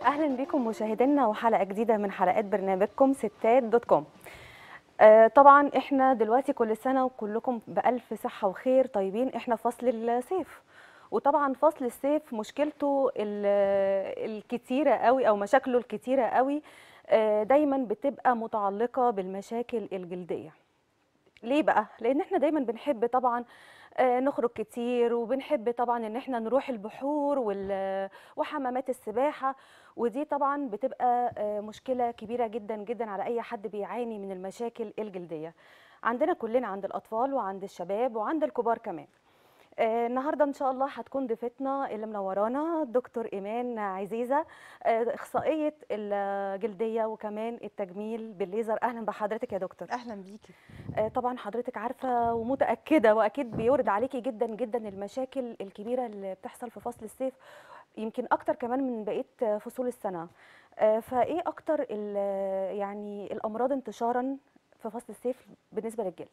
اهلا بكم مشاهدينا وحلقه جديده من حلقات برنامجكم ستات دوت كوم آه، طبعا احنا دلوقتي كل سنه وكلكم بالف صحه وخير طيبين احنا في فصل الصيف وطبعا فصل الصيف مشكلته ال- الكتيره قوي او مشاكله الكتيره قوي آه، دايما بتبقى متعلقه بالمشاكل الجلديه ليه بقى لان احنا دايما بنحب طبعا آه، نخرج كتير وبنحب طبعا ان احنا نروح البحور وال- وحمامات السباحه ودي طبعا بتبقى آه، مشكله كبيره جدا جدا على اي حد بيعاني من المشاكل الجلديه عندنا كلنا عند الاطفال وعند الشباب وعند الكبار كمان آه، النهارده ان شاء الله هتكون ضيفتنا اللي منورانا دكتور ايمان عزيزه آه، اخصائيه الجلديه وكمان التجميل بالليزر اهلا بحضرتك يا دكتور اهلا بيكي آه، طبعا حضرتك عارفه ومتاكده واكيد بيورد عليكي جدا جدا المشاكل الكبيره اللي بتحصل في فصل الصيف يمكن اكتر كمان من بقيه فصول السنه آه، فايه اكتر ال- يعني الامراض انتشارا في فصل الصيف بالنسبه للجلد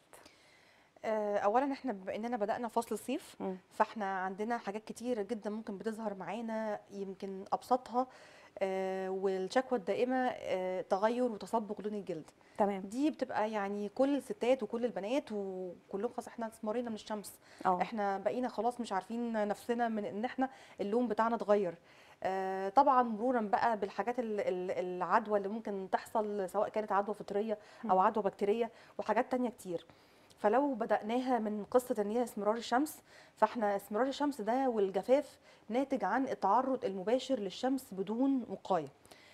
آه، اولا احنا بما اننا بدانا فصل الصيف مم. فاحنا عندنا حاجات كتير جدا ممكن بتظهر معانا يمكن ابسطها آه، والشكوى الدائمه آه، تغير وتصبغ لون الجلد تمام دي بتبقى يعني كل الستات وكل البنات وكلهم خلاص احنا اسمرينا من الشمس اه احنا بقينا خلاص مش عارفين نفسنا من ان احنا اللون بتاعنا اتغير آه، طبعا مرورا بقى بالحاجات ال- ال- العدوى اللي ممكن تحصل سواء كانت عدوى فطريه او مم. عدوى بكتيريه وحاجات تانية كتير فلو بدأناها من قصة ان هي اسمرار الشمس فاحنا اسمرار الشمس ده والجفاف ناتج عن التعرض المباشر للشمس بدون وقاية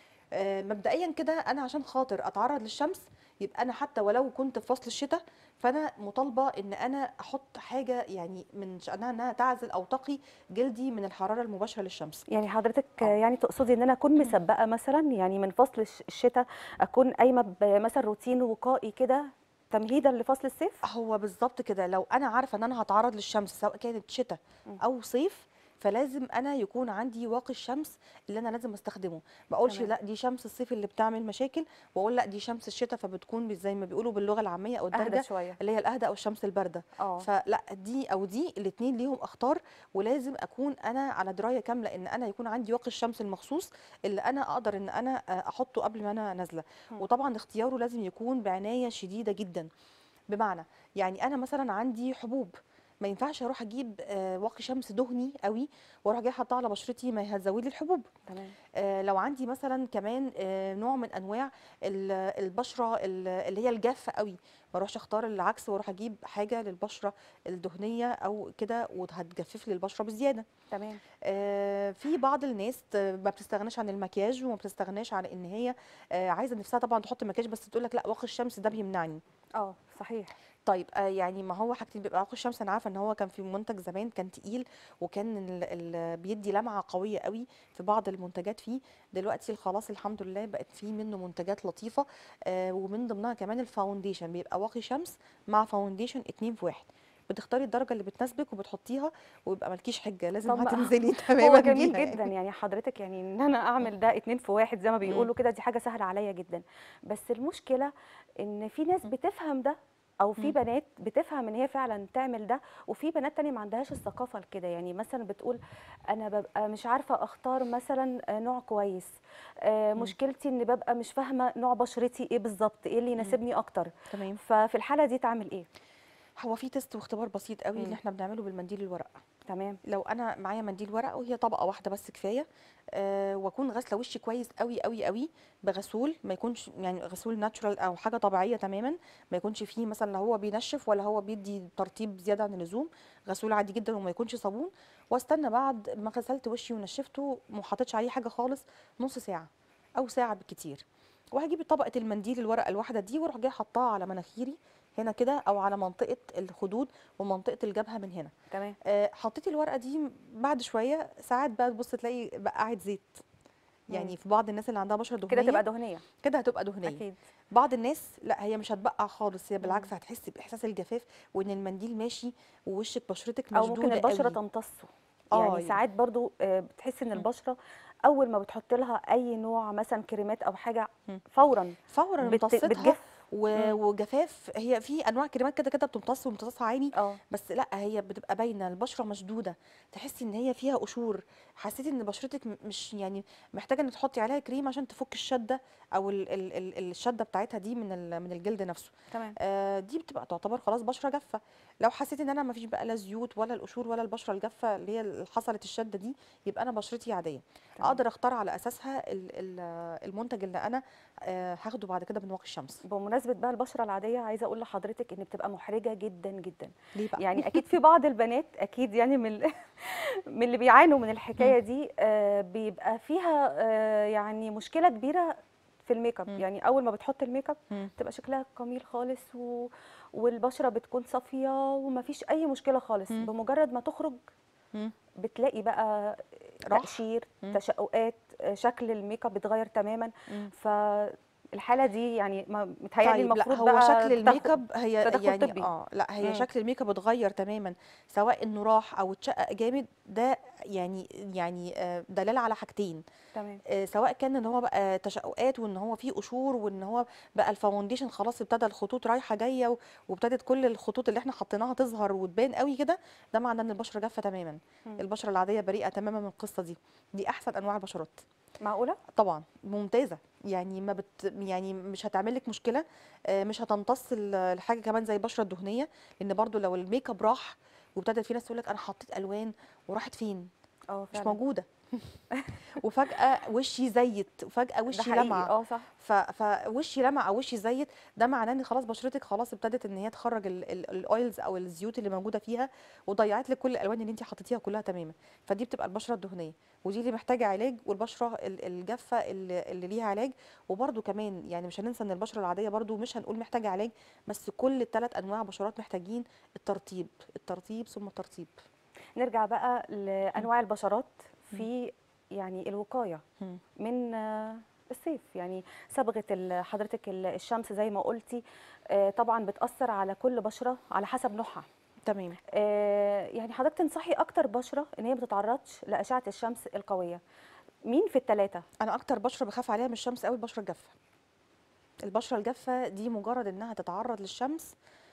آه، مبدئيا كده انا عشان خاطر اتعرض للشمس يبقى انا حتى ولو كنت في فصل الشتاء فانا مطالبه ان انا احط حاجه يعني من شانها انها تعزل او تقي جلدي من الحراره المباشره للشمس يعني حضرتك آه. يعني تقصدي ان انا اكون مسبقه مثلا يعني من فصل الش- الشتاء اكون قايمه بمثلا روتين وقائي كده تمهيدا لفصل الصيف هو بالظبط كده لو انا عارفه ان انا هتعرض للشمس سواء كانت شتاء مم. او صيف فلازم انا يكون عندي واقي الشمس اللي انا لازم استخدمه ما اقولش تمام. لا دي شمس الصيف اللي بتعمل مشاكل واقول لا دي شمس الشتاء فبتكون زي ما بيقولوا باللغه العاميه او اهدى الدارجه شويه اللي هي الاهدى او الشمس البارده اه فلا دي او دي الاثنين ليهم اخطار ولازم اكون انا على درايه كامله ان انا يكون عندي واقي الشمس المخصوص اللي انا اقدر ان انا آه، احطه قبل ما انا نازله مم. وطبعا اختياره لازم يكون بعنايه شديده جدا بمعنى يعني انا مثلا عندي حبوب ما ينفعش اروح اجيب آه، واقي شمس دهني قوي واروح جاي حاطاه على بشرتي ما هتزود لي الحبوب تمام آه، لو عندي مثلا كمان آه، نوع من انواع ال- البشره ال- اللي هي الجافه قوي ما اروحش اختار العكس واروح اجيب حاجه للبشره الدهنيه او كده وهتجفف لي البشره بزياده تمام آه، في بعض الناس ت- ما بتستغناش عن المكياج وما بتستغناش عن ان هي آه، عايزه نفسها طبعا تحط مكياج بس تقول لك لا واقي الشمس ده بيمنعني اه صحيح طيب آه يعني ما هو حاجتين بيبقى واقي الشمس انا عارفه ان هو كان في منتج زمان كان تقيل وكان ال ال بيدي لمعه قويه قوي في بعض المنتجات فيه دلوقتي خلاص الحمد لله بقت في منه منتجات لطيفه آه ومن ضمنها كمان الفاونديشن بيبقى واقي شمس مع فاونديشن اتنين في واحد بتختاري الدرجه اللي بتناسبك وبتحطيها ويبقى مالكيش حجه لازم طب ما- هتنزلي تماما هو جميل بيها جدا يعني حضرتك يعني ان انا اعمل ده اتنين في واحد زي ما بيقولوا كده دي حاجه سهله عليا جدا بس المشكله ان في ناس بتفهم ده او في مم. بنات بتفهم ان هي فعلا تعمل ده وفي بنات تانية ما عندهاش الثقافه لكده يعني مثلا بتقول انا ببقى مش عارفه اختار مثلا آه، نوع كويس آه، مم. مشكلتي ان ببقى مش فاهمه نوع بشرتي ايه بالظبط ايه اللي يناسبني اكتر تمام ففي الحاله دي تعمل ايه هو في تيست واختبار بسيط قوي مم. اللي احنا بنعمله بالمنديل الورق تمام لو انا معايا منديل ورق وهي طبقه واحده بس كفايه أه واكون غاسله وشي كويس قوي قوي قوي بغسول ما يكونش يعني غسول ناتشورال او حاجه طبيعيه تماما ما يكونش فيه مثلا لا هو بينشف ولا هو بيدي ترطيب زياده عن اللزوم غسول عادي جدا وما يكونش صابون واستنى بعد ما غسلت وشي ونشفته ما حطيتش عليه حاجه خالص نص ساعه او ساعه بالكتير وهجيب طبقه المنديل الورقه الواحده دي واروح جايه حطاها على مناخيري هنا كده او على منطقه الخدود ومنطقه الجبهه من هنا تمام آه، حطيتي الورقه دي بعد شويه ساعات بقى تبص تلاقي بقعت زيت يعني مم. في بعض الناس اللي عندها بشره كده دهنيه تبقى دهنيه كده هتبقى دهنيه اكيد بعض الناس لا هي مش هتبقع خالص هي مم. بالعكس هتحسي باحساس الجفاف وان المنديل ماشي ووشك بشرتك او مشدوده ممكن البشره قوي. تمتصه آه، يعني يعني. ساعات برضو آه، بتحس ان مم. البشره اول ما بتحط لها اي نوع مثلا كريمات او حاجه مم. فورا فورا بت- امتصتها بتجف و- مم. وجفاف هي في انواع كريمات كده كده بتمتص وامتصاصها عالي اه بس لا هي بتبقى باينه البشره مشدوده تحسي ان هي فيها قشور حسيتي ان بشرتك م- مش يعني محتاجه انك تحطي عليها كريم عشان تفك الشده او ال ال ال الشده بتاعتها دي من ال- من الجلد نفسه تمام آه دي بتبقى تعتبر خلاص بشره جافه لو حسيت ان انا ما فيش بقى لا زيوت ولا القشور ولا البشره الجافه اللي هي اللي حصلت الشده دي يبقى انا بشرتي عاديه تمام. اقدر اختار على اساسها ال- ال- المنتج اللي انا آه هاخده بعد كده من واقي الشمس بمناسبة بقى البشرة العادية عايزة أقول لحضرتك إن بتبقى محرجة جدا جدا ليه بقى يعني أكيد في بعض البنات أكيد يعني من ال- من اللي بيعانوا من الحكاية دي آه، بيبقى فيها آه، يعني مشكلة كبيرة في الميك اب مم. يعني أول ما بتحط الميك اب مم. تبقى شكلها جميل خالص و... والبشرة بتكون صافية ومفيش أي مشكلة خالص مم. بمجرد ما تخرج مم. بتلاقي بقى راح. تقشير مم. تشققات آه، شكل الميك اب بيتغير تماما مم. فالحالة دي يعني ما متهيألي طيب لا المفروض هو بقى شكل تاخد- الميك اب هي تدخل يعني طبي. اه لا هي مم. شكل الميك اب اتغير تماما سواء انه راح او اتشقق جامد ده يعني يعني آه، دلاله على حاجتين تمام آه، سواء كان ان هو بقى تشققات وان هو فيه قشور وان هو بقى الفاونديشن خلاص ابتدى الخطوط رايحه جايه و- وابتدت كل الخطوط اللي احنا حطيناها تظهر وتبان قوي كده ده معناه ان البشره جافه تماما مم. البشره العاديه بريئه تماما من القصه دي دي احسن انواع البشرات معقولة؟ طبعا ممتازه يعني ما بت يعني مش هتعمل لك مشكله آه، مش هتمتص ال- الحاجه كمان زي البشره الدهنيه لان برضو لو الميك اب راح وابتدت في ناس تقول لك انا حطيت الوان وراحت فين اه مش فعلا موجوده وفجاه وشي زيت وفجاه ده وشي حقيقي لمع اه صح ف... فوشي لمع او وشي زيت ده معناه ان خلاص بشرتك خلاص ابتدت ان هي تخرج ال- ال- الاويلز او الزيوت اللي موجوده فيها وضيعت لك كل الالوان اللي انت حطيتيها كلها تماما فدي بتبقى البشره الدهنيه ودي اللي محتاجه علاج والبشره ال- الجافه اللي, اللي ليها علاج وبرده كمان يعني مش هننسى ان البشره العاديه برده مش هنقول محتاجه علاج بس كل الثلاث انواع بشرات محتاجين الترطيب الترطيب ثم الترطيب نرجع بقى لانواع البشرات في يعني الوقايه مم. من آه، الصيف يعني صبغه ال- حضرتك ال- الشمس زي ما قلتي آه، طبعا بتاثر على كل بشره على حسب نوعها تمام آه، يعني حضرتك تنصحي اكتر بشره ان هي ما تتعرضش لاشعه الشمس القويه مين في الثلاثه انا اكتر بشره بخاف عليها من الشمس قوي البشره الجافه البشره الجافه دي مجرد انها تتعرض للشمس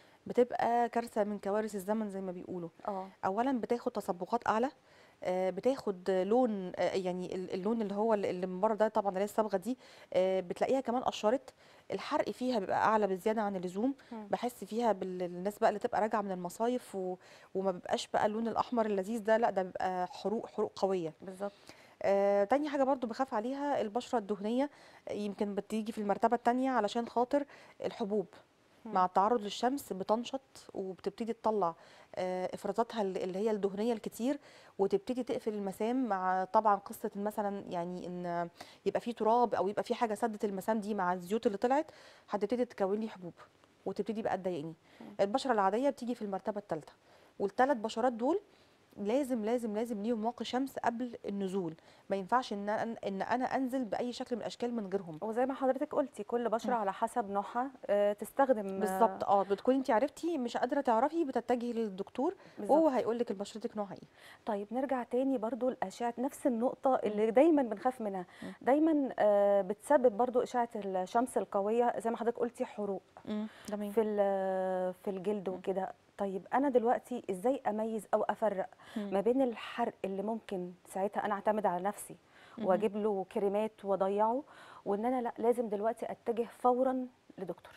بتبقى كارثه من كوارث الزمن زي ما بيقولوا اه اولا بتاخد تصبغات اعلى آه، بتاخد لون آه، يعني ال- اللون اللي هو اللي اللي من بره ده طبعا اللي هي الصبغه دي آه، بتلاقيها كمان قشرت الحرق فيها بيبقى اعلى بزياده عن اللزوم مم. بحس فيها بالناس بقى اللي تبقى راجعه من المصايف و... وما بيبقاش بقى اللون الاحمر اللذيذ ده لا ده بيبقى حروق حروق قويه بالظبط آه، تاني حاجة برضو بخاف عليها البشرة الدهنية يمكن بتيجي في المرتبة التانية علشان خاطر الحبوب مم. مع التعرض للشمس بتنشط وبتبتدي تطلع آه، افرازاتها اللي اللي هي الدهنيه الكتير وتبتدي تقفل المسام مع طبعا قصه إن مثلا يعني ان يبقى في تراب او يبقى في حاجه سدت المسام دي مع الزيوت اللي طلعت هتبتدي تكون لي حبوب وتبتدي بقى تضايقني البشره العاديه بتيجي في المرتبه الثالثه والثلاث بشرات دول لازم لازم لازم ليهم واقي شمس قبل النزول ما ينفعش ان أنا ان انا انزل باي شكل من الاشكال من غيرهم وزي ما حضرتك قلتي كل بشره مم. على حسب نوعها آه، تستخدم بالظبط اه بتكوني انت عرفتي مش قادره تعرفي بتتجهي للدكتور بالظبط. وهو هيقول لك بشرتك نوعها ايه طيب نرجع تاني برضو لأشعة نفس النقطة اللي دايما بنخاف منها مم. دايما آه، بتسبب برضو أشعة الشمس القوية زي ما حضرتك قلتي حروق تمام في ال- في الجلد وكده طيب أنا دلوقتي إزاي أميز أو أفرق مم. ما بين الحرق اللي ممكن ساعتها أنا أعتمد على نفسي مهم. وأجيب له كريمات وأضيعه وإن أنا لا لازم دلوقتي أتجه فورا لدكتور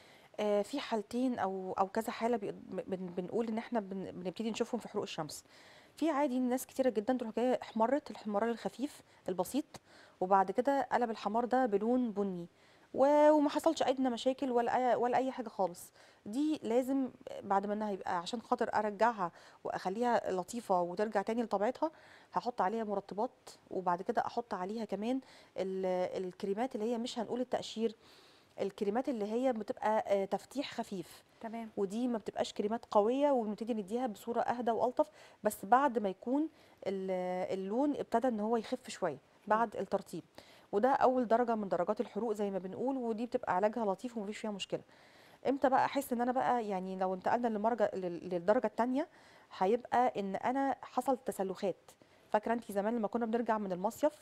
آه في حالتين او او كذا حاله بي- بن بنقول ان احنا بن بنبتدي نشوفهم في حروق الشمس في عادي ناس كتيره جدا تروح جايه احمرت الحمرار الخفيف البسيط وبعد كده قلب الحمار ده بلون بني و- وما حصلش ادنى مشاكل ولا أي ولا اي حاجه خالص دي لازم بعد ما انها يبقى عشان خاطر ارجعها واخليها لطيفه وترجع تاني لطبيعتها هحط عليها مرطبات وبعد كده احط عليها كمان ال- الكريمات اللي هي مش هنقول التقشير الكريمات اللي هي بتبقى آه، تفتيح خفيف تمام ودي ما بتبقاش كريمات قويه وبنبتدي نديها بصوره اهدى والطف بس بعد ما يكون ال- اللون ابتدى ان هو يخف شويه بعد الترطيب وده اول درجه من درجات الحروق زي ما بنقول ودي بتبقى علاجها لطيف ومفيش فيها مشكله امتى بقى احس ان انا بقى يعني لو انتقلنا للمرجع لل- للدرجه الثانيه هيبقى ان انا حصل تسلخات فاكره انت زمان لما كنا بنرجع من المصيف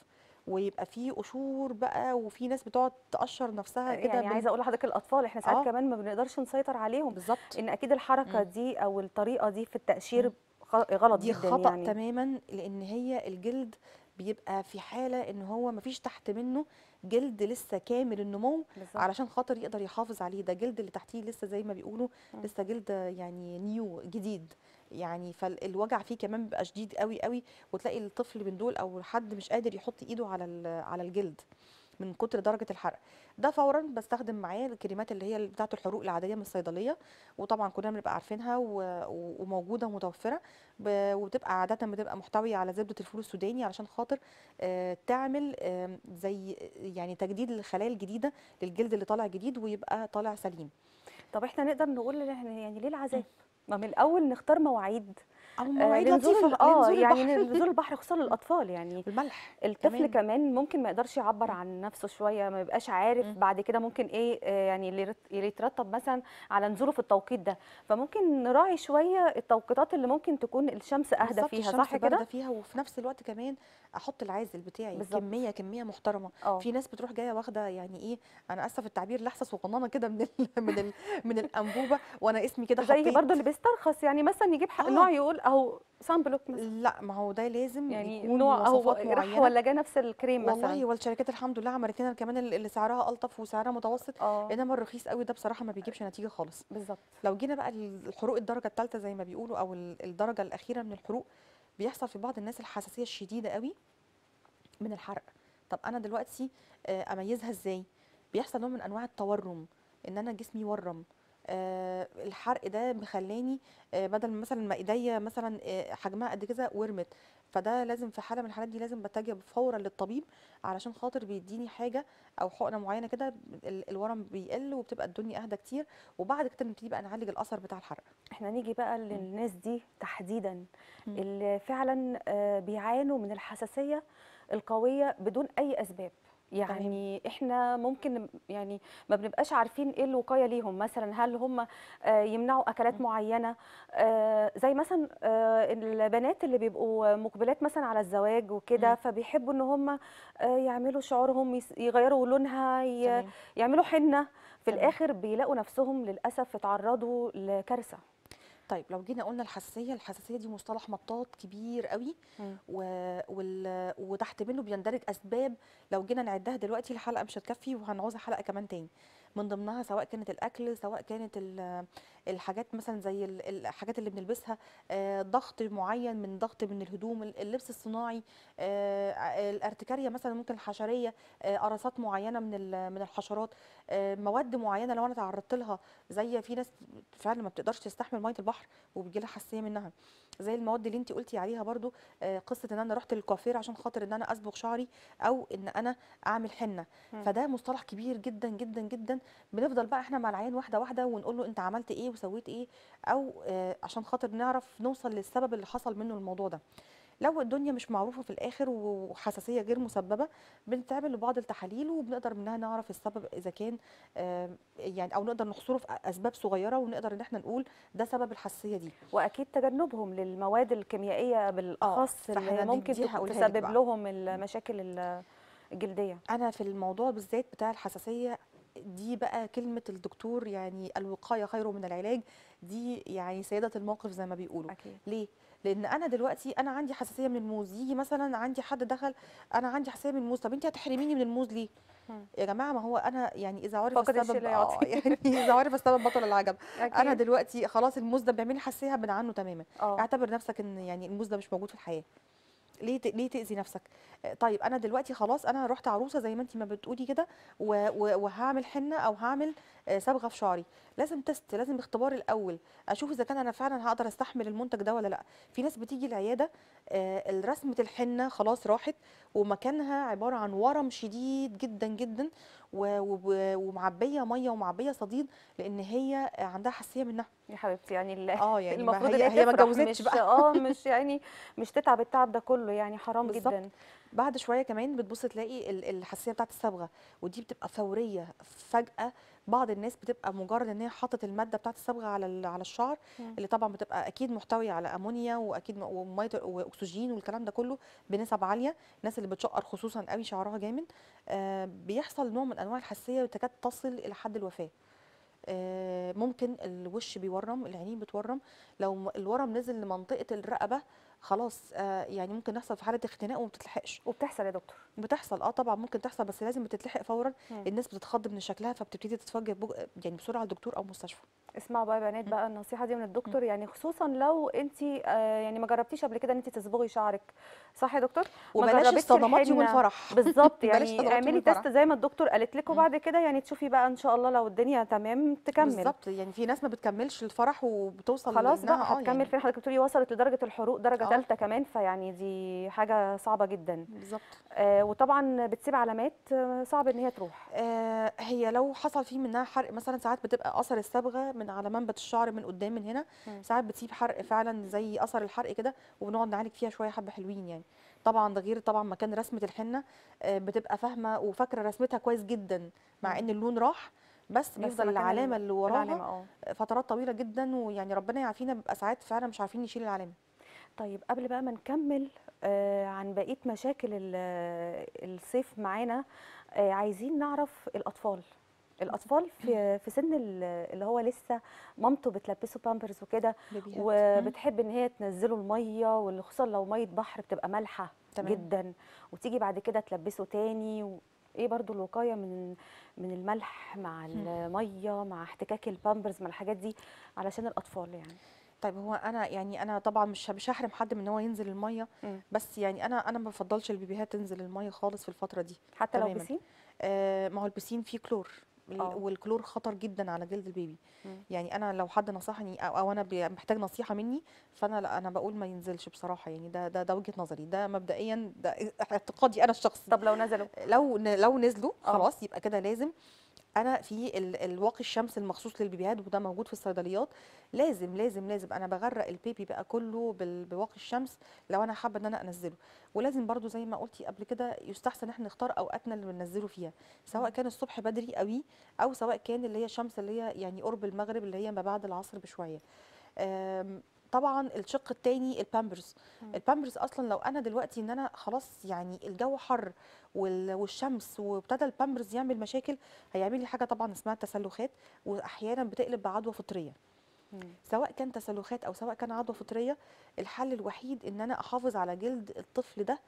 ويبقى فيه قشور بقى وفي ناس بتقعد تقشر نفسها كده يعني بال- عايزه اقول لحضرتك الاطفال احنا ساعات آه. كمان ما بنقدرش نسيطر عليهم بالظبط ان اكيد الحركه مم. دي او الطريقه دي في التقشير مم. غ- غلط دي جدا خطأ يعني تماما لان هي الجلد بيبقى في حالة ان هو مفيش تحت منه جلد لسه كامل النمو بالظبط علشان خاطر يقدر يحافظ عليه ده جلد اللي تحتيه لسه زي ما بيقولوا مم. لسه جلد يعني نيو جديد يعني فالوجع فيه كمان بيبقى شديد قوي قوي وتلاقي الطفل من دول او حد مش قادر يحط ايده على ال- على الجلد من كتر درجه الحرق ده فورا بستخدم معاه الكريمات اللي هي بتاعه الحروق العاديه من الصيدليه وطبعا كلنا بنبقى عارفينها و- و- وموجوده ومتوفره ب- وبتبقى عاده بتبقى محتويه على زبده الفول السوداني علشان خاطر آه، تعمل آم، زي يعني تجديد للخلايا الجديده للجلد اللي طالع جديد ويبقى طالع سليم طب احنا نقدر نقول إن إحنا يعني ليه العذاب ما من الاول نختار مواعيد او آه، مواعيد لنزول لطيفه ال- اه لنزول يعني البحر نزول البحر خصوصا للاطفال يعني الملح الطفل كمان. كمان ممكن ما يقدرش يعبر مم. عن نفسه شويه ما يبقاش عارف مم. بعد كده ممكن ايه آه، يعني اللي يرت- اللي يترتب مثلا على نزوله في التوقيت ده فممكن نراعي شويه التوقيتات اللي ممكن تكون الشمس اهدى بالظبط فيها الشمس صح باردة كده فيها وفي نفس الوقت كمان احط العازل بتاعي بالظبط. كميه كميه محترمه اه في ناس بتروح جايه واخده يعني ايه انا اسفه في التعبير لحسه صغننه كده من ال من ال من الانبوبه وانا اسمي كده زي حطيت برضو اللي بيسترخص يعني مثلا يجيب حق آه. نوع يقول اهو سان بلوك مثلا لا ما هو ده لازم يعني يكون نوع اهو بمواصفات راح معينه ولا جه نفس الكريم والله مثلا والشركات الحمد لله عملت لنا كمان ال- اللي سعرها الطف وسعرها متوسط اه انما الرخيص قوي ده بصراحه ما بيجيبش نتيجه خالص بالظبط لو جينا بقى الحروق الدرجه الثالثه زي ما بيقولوا او ال- الدرجه الاخيره من الحروق بيحصل في بعض الناس الحساسيه الشديده قوي من الحرق طب انا دلوقتي آه، اميزها ازاي بيحصل نوع من انواع التورم ان انا جسمي يورم آه، الحرق ده مخلاني آه، بدل ما مثلا ما ايديا مثلا آه، حجمها قد كده ورمت فده لازم في حاله من الحالات دي لازم بتجه فورا للطبيب علشان خاطر بيديني حاجه او حقنه معينه كده ال- الورم بيقل وبتبقى الدنيا اهدى كتير وبعد كده نبتدي بقى نعالج الاثر بتاع الحرق احنا نيجي بقى للناس دي تحديدا مم. اللي فعلا آه، بيعانوا من الحساسيه القويه بدون اي اسباب يعني احنا ممكن يعني ما بنبقاش عارفين ايه الوقايه ليهم مثلا هل هم آه، يمنعوا اكلات مم. معينه آه، زي مثلا آه، البنات اللي بيبقوا مقبلات مثلا على الزواج وكده مم. فبيحبوا ان هم آه، يعملوا شعرهم يس- يغيروا لونها ي- تمام يعملوا حنه في تمام. الاخر بيلاقوا نفسهم للاسف اتعرضوا لكارثه طيب لو جينا قلنا الحساسيه الحساسيه دي مصطلح مطاط كبير قوي و... وال... وتحت منه بيندرج اسباب لو جينا نعدها دلوقتي الحلقه مش هتكفي وهنعوزها حلقه كمان تاني من ضمنها سواء كانت الاكل سواء كانت ال... الحاجات مثلا زي ال- الحاجات اللي بنلبسها آه، ضغط معين من ضغط من الهدوم ال- اللبس الصناعي آه، ع- الارتكاريه مثلا ممكن الحشريه آه، قرصات معينه من ال- من الحشرات آه، مواد معينه لو انا تعرضت لها زي في ناس فعلا ما بتقدرش تستحمل ميه البحر وبيجي لها حساسيه منها زي المواد اللي انت قلتي عليها برضو آه، قصه ان انا رحت للكوافير عشان خاطر ان انا اصبغ شعري او ان انا اعمل حنه مم. فده مصطلح كبير جدا جدا جدا بنفضل بقى احنا مع العيان واحده واحده ونقول له انت عملت ايه وسويت ايه او آه، عشان خاطر نعرف نوصل للسبب اللي حصل منه الموضوع ده لو الدنيا مش معروفه في الاخر وحساسيه غير مسببه بنتعمل بعض التحاليل وبنقدر منها نعرف السبب اذا كان آه، يعني او نقدر نحصره في اسباب صغيره ونقدر ان احنا نقول ده سبب الحساسيه دي واكيد تجنبهم للمواد الكيميائيه بالاخص اللي فإحنا ممكن دي تك- هقولها لك تسبب بقى. لهم المشاكل ال- الجلديه انا في الموضوع بالذات بتاع الحساسيه دي بقى كلمه الدكتور يعني الوقايه خير من العلاج دي يعني سيده الموقف زي ما بيقولوا اكيد ليه لان انا دلوقتي انا عندي حساسيه من الموز يجي مثلا عندي حد دخل انا عندي حساسيه من الموز طب انت هتحرميني من الموز ليه مم. يا جماعه ما هو انا يعني اذا عرف فقد السبب الشيء لا اه يعطي. يعني اذا عرف السبب بطل العجب انا أكيد. دلوقتي خلاص الموز ده بيعمل لي حساسيه هبعد عنه تماما اه اعتبر نفسك ان يعني الموز ده مش موجود في الحياه ليه ت- ليه تاذي نفسك آه، طيب انا دلوقتي خلاص انا رحت عروسه زي ما انت ما بتقولي كده و- و- وهعمل حنه او هعمل آه، صبغه في شعري لازم تست لازم اختبار الاول اشوف اذا كان انا فعلا هقدر استحمل المنتج ده ولا لا في ناس بتيجي العياده آه، رسمه الحنه خلاص راحت ومكانها عباره عن ورم شديد جدا جدا و- و- ومعبيه ميه ومعبيه صديد لان هي عندها حساسيه منها يا حبيبتي يعني ال- اه يعني ما المفروض هي ان هي ما تفرح، اتجوزتش مش بقى اه مش يعني مش تتعب التعب ده كله يعني حرام بالظبط. جدا بعد شويه كمان بتبص تلاقي ال- الحساسيه بتاعت الصبغه ودي بتبقى فوريه فجاه بعض الناس بتبقى مجرد ان هي حاطت الماده بتاعه الصبغه على ال- على الشعر مم. اللي طبعا بتبقى اكيد محتويه على امونيا واكيد م- وميه واكسجين والكلام ده كله بنسب عاليه الناس اللي بتشقر خصوصا قوي شعرها جامد آه بيحصل نوع من انواع الحساسيه وتكاد تصل الى حد الوفاه آه، ممكن الوش بيورم العينين بتورم لو م- الورم نزل لمنطقه الرقبه خلاص آه، يعني ممكن يحصل في حاله اختناق وما بتتلحقش وبتحصل يا دكتور بتحصل اه طبعا ممكن تحصل بس لازم بتتلحق فورا مم. الناس بتتخض من شكلها فبتبتدي تتوجه بج- يعني بسرعه لدكتور او مستشفى اسمعوا بقى يا بنات مم. بقى النصيحه دي من الدكتور يعني خصوصا لو انت يعني ما جربتيش قبل كده ان انت تصبغي شعرك صح يا دكتور ما وبلاش جربتش الصدمات يوم الحنة. الفرح بالظبط بلاش يعني صدمات يوم اعملي الفرح. تيست زي ما الدكتور قالت لك مم. وبعد كده يعني تشوفي بقى ان شاء الله لو الدنيا تمام تكمل بالظبط يعني في ناس ما بتكملش الفرح وبتوصل خلاص لإنها- بقى آه هتكمل يعني فين حضرتك بتقولي وصلت لدرجه الحروق درجه آه. ثالثه كمان فيعني دي حاجه صعبه جدا بالظبط آه وطبعا بتسيب علامات آه، صعب ان هي تروح آه هي لو حصل فيه منها حرق مثلا ساعات بتبقى اثر الصبغه من على منبت الشعر من قدام من هنا مم. ساعات بتسيب حرق فعلا زي اثر الحرق كده وبنقعد نعالج فيها شويه حبه حلوين يعني طبعا ده غير طبعا مكان رسمه الحنه آه بتبقى فاهمه وفاكره رسمتها كويس جدا مع مم. ان اللون راح بس بس بيفضل مكان العلامه ال- اللي العلامه وراها اه فترات طويله جدا ويعني ربنا يعافينا بيبقى ساعات فعلا مش عارفين نشيل العلامه طيب قبل بقى ما نكمل آه عن بقيه مشاكل ال- الصيف معانا آه عايزين نعرف الاطفال الاطفال في في سن ال- اللي هو لسه مامته بتلبسه بامبرز وكده بيبيهات. مم. وبتحب ان هي تنزله الميه وخصوصا لو ميه بحر بتبقى مالحه تمام. جدا وتيجي بعد كده تلبسه تاني و... ايه برضو الوقايه من من الملح مع الميه مع احتكاك البامبرز مع الحاجات دي علشان الاطفال يعني طيب هو انا يعني انا طبعا مش مش هحرم حد من ان هو ينزل الميه مم. بس يعني انا انا ما بفضلش البيبيهات تنزل الميه خالص في الفتره دي حتى لو تماماً. بسين آه ما هو البسين فيه كلور ال- آه. والكلور خطر جدا على جلد البيبي مم. يعني انا لو حد نصحني او, أو انا بي- محتاج نصيحه مني فانا لا انا بقول ما ينزلش بصراحه يعني ده ده ده وجهه نظري ده مبدئيا ده اعتقادي انا الشخصي طب لو نزلوا لو ن- لو نزلوا آه. خلاص يبقى كده لازم انا في ال- الواقي الشمس المخصوص للبيبيهات وده موجود في الصيدليات لازم لازم لازم انا بغرق البيبي بقى كله بال- بواقي الشمس لو انا حابه ان انا انزله ولازم برضو زي ما قلتي قبل كده يستحسن احنا نختار اوقاتنا اللي بننزله فيها سواء كان الصبح بدري قوي او سواء كان اللي هي الشمس اللي هي يعني قرب المغرب اللي هي ما بعد العصر بشويه آم، طبعا الشق التاني البامبرز مم. البامبرز اصلا لو انا دلوقتي ان انا خلاص يعني الجو حر وال- والشمس وابتدى البامبرز يعمل مشاكل هيعمل لي حاجه طبعا اسمها تسلخات واحيانا بتقلب بعدوى فطريه مم. سواء كان تسلخات او سواء كان عدوى فطريه الحل الوحيد ان انا احافظ على جلد الطفل ده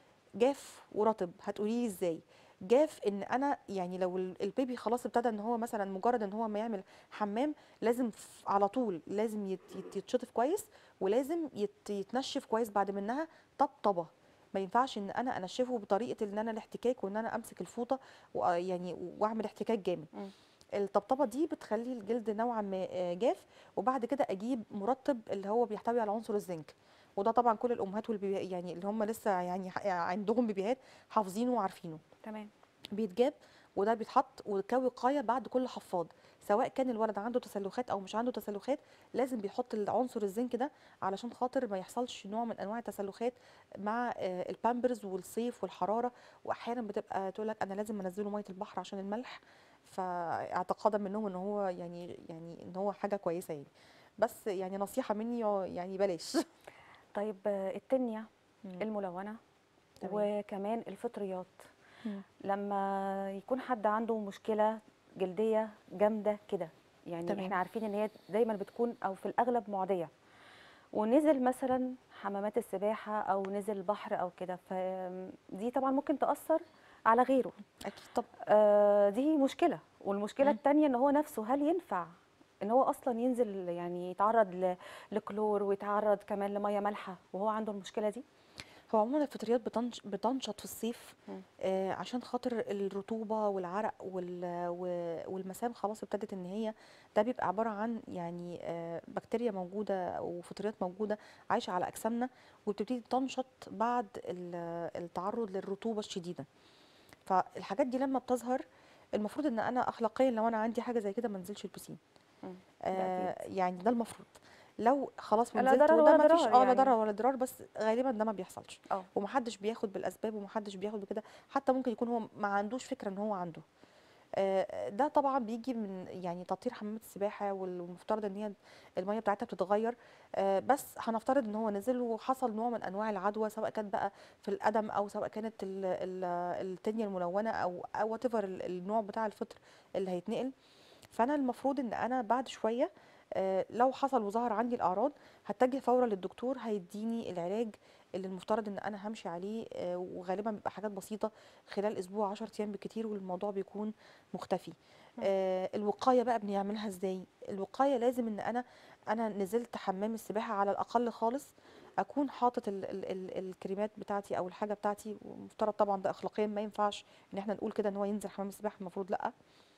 جاف ورطب هتقولي لي ازاي جاف ان انا يعني لو ال- البيبي خلاص ابتدى ان هو مثلا مجرد ان هو ما يعمل حمام لازم ف- على طول لازم يت- يت- يتشطف كويس ولازم يت- يتنشف كويس بعد منها طبطبه ما ينفعش ان انا انشفه بطريقه ان انا الاحتكاك وان انا امسك الفوطه ويعني واعمل احتكاك جامد مم. الطبطبه دي بتخلي الجلد نوعا ما آه، جاف وبعد كده اجيب مرطب اللي هو بيحتوي على عنصر الزنك وده طبعا كل الامهات والبيبي يعني اللي هم لسه يعني ح- عندهم بيبيهات حافظينه وعارفينه تمام بيتجاب وده بيتحط وكوقايه بعد كل حفاض سواء كان الولد عنده تسلخات او مش عنده تسلخات لازم بيحط العنصر الزنك ده علشان خاطر ما يحصلش نوع من انواع التسلخات مع آه، البامبرز والصيف والحراره واحيانا بتبقى تقول لك انا لازم انزله ميه البحر عشان الملح فاعتقادا منهم ان هو يعني يعني ان هو حاجه كويسه يعني بس يعني نصيحه مني يعني بلاش طيب آه، التنية مم. الملونة تمام. وكمان الفطريات مم. لما يكون حد عنده مشكلة جلدية جامدة كده يعني تمام. احنا عارفين ان هي دايما بتكون او في الاغلب معدية ونزل مثلا حمامات السباحة او نزل البحر او كده فدي طبعا ممكن تأثر على غيره اكيد طب آه، دي مشكلة والمشكلة مم. التانية ان هو نفسه هل ينفع ان هو اصلا ينزل يعني يتعرض ل- لكلور ويتعرض كمان لمية مالحة وهو عنده المشكلة دي هو عموما الفطريات بتنش بتنشط في الصيف مم. آه عشان خاطر الرطوبة والعرق وال و- والمسام خلاص ابتدت ان هي ده بيبقى عبارة عن يعني آه بكتيريا موجودة وفطريات موجودة عايشة على أجسامنا وبتبتدي تنشط بعد ال- التعرض للرطوبة الشديدة فالحاجات دي لما بتظهر المفروض ان انا اخلاقيا لو انا عندي حاجة زي كده ما انزلش البسين مم. ده آه أكيد. يعني ده المفروض لو خلاص لا ونزلت ضرر وده ولا ما فيش ضرار اه لا يعني. ضرر ولا ضرار بس غالبا ده ما بيحصلش اه ومحدش بياخد بالاسباب ومحدش بياخد بكده حتى ممكن يكون هو ما عندوش فكره ان هو عنده آه، ده طبعا بيجي من يعني تطهير حمامات السباحه والمفترض ان هي الميه بتاعتها بتتغير آه، بس هنفترض ان هو نزل وحصل نوع من انواع العدوى سواء كانت بقى في القدم او سواء كانت ال- ال- التنيه الملونه او او وات النوع بتاع الفطر اللي هيتنقل فانا المفروض ان انا بعد شويه آه، لو حصل وظهر عندي الاعراض هتجه فورا للدكتور هيديني العلاج اللي المفترض ان انا همشي عليه آه، وغالبا بيبقى حاجات بسيطه خلال اسبوع 10 ايام بالكتير والموضوع بيكون مختفي آه، الوقايه بقى بنعملها ازاي الوقايه لازم ان انا انا نزلت حمام السباحه على الاقل خالص اكون حاطط ال ال ال الكريمات بتاعتي او الحاجه بتاعتي ومفترض طبعا ده اخلاقيا ما ينفعش ان احنا نقول كده ان هو ينزل حمام السباحه المفروض لا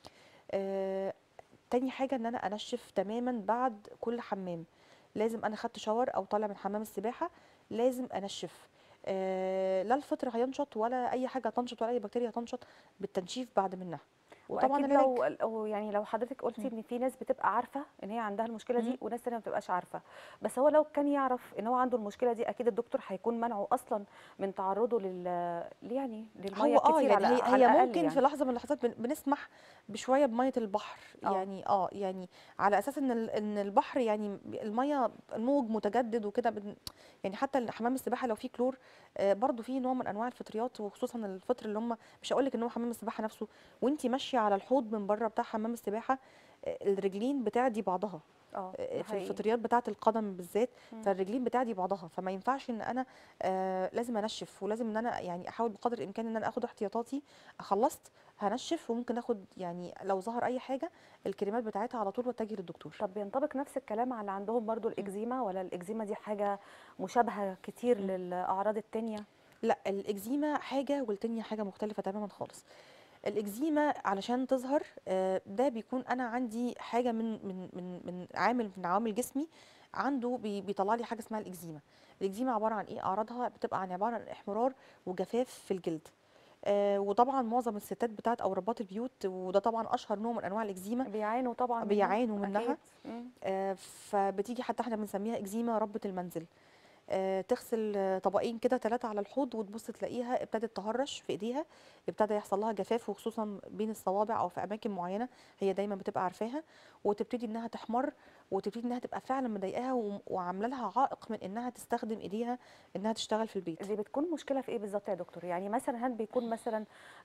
آه، تاني حاجة ان انا انشف تماما بعد كل حمام لازم انا خدت شاور او طالع من حمام السباحة لازم انشف آه لا الفطر هينشط ولا اي حاجة تنشط ولا اي بكتيريا تنشط بالتنشيف بعد منها وطبعا واكيد العلاج لو أو يعني لو حضرتك قلتي مم. ان في ناس بتبقى عارفه ان هي عندها المشكله مم. دي وناس تانية ما بتبقاش عارفه بس هو لو كان يعرف ان هو عنده المشكله دي اكيد الدكتور هيكون منعه اصلا من تعرضه لل يعني للميه هو اه كتير يعني على هي على هي الاقل ممكن في يعني لحظه من اللحظات بن- بنسمح بشويه بميه البحر اه يعني اه يعني على اساس ان ال- ان البحر يعني الميه الموج متجدد وكده بن- يعني حتى حمام السباحه لو فيه كلور آه برضو فيه نوع من انواع الفطريات وخصوصا الفطر اللي هم مش هقول لك ان هو حمام السباحه نفسه وانتي ماشيه على الحوض من بره بتاع حمام السباحه آه، الرجلين بتعدي بعضها اه آه، ده في حقيقي الفطريات بتاعه القدم بالذات مم. فالرجلين بتاعتي بعضها فما ينفعش ان انا آه لازم انشف ولازم ان انا يعني احاول بقدر الامكان ان انا اخد احتياطاتي خلصت هنشف وممكن اخد يعني لو ظهر اي حاجه الكريمات بتاعتها على طول واتجه للدكتور طب بينطبق نفس الكلام على اللي عندهم برضو مم. الاكزيما ولا الاكزيما دي حاجه مشابهه كتير مم. للاعراض التانية لا الاكزيما حاجه والتانية حاجه مختلفه تماما خالص الاكزيما علشان تظهر آه، ده بيكون انا عندي حاجه من من من من عامل من عوامل جسمي عنده بي- بيطلع لي حاجه اسمها الاكزيما الاكزيما عباره عن ايه اعراضها بتبقى عن عباره عن احمرار وجفاف في الجلد آه، وطبعا معظم الستات بتاعت او ربات البيوت وده طبعا اشهر نوع من انواع الاكزيما بيعانوا طبعا منها بيعانوا منها اكيد مم. آه، فبتيجي حتى احنا بنسميها اكزيما ربة المنزل آه، تغسل آه، طبقين كده ثلاثة على الحوض وتبص تلاقيها ابتدت تهرش في ايديها ابتدى يحصل لها جفاف وخصوصا بين الصوابع او في اماكن معينة هي دايما بتبقى عارفاها وتبتدي انها تحمر وتبتدي انها تبقى فعلا مضايقاها وم- وعامله لها عائق من انها تستخدم ايديها انها تشتغل في البيت دي بتكون مشكلة في ايه بالظبط يا دكتور؟ يعني مثلا هل بيكون مثلا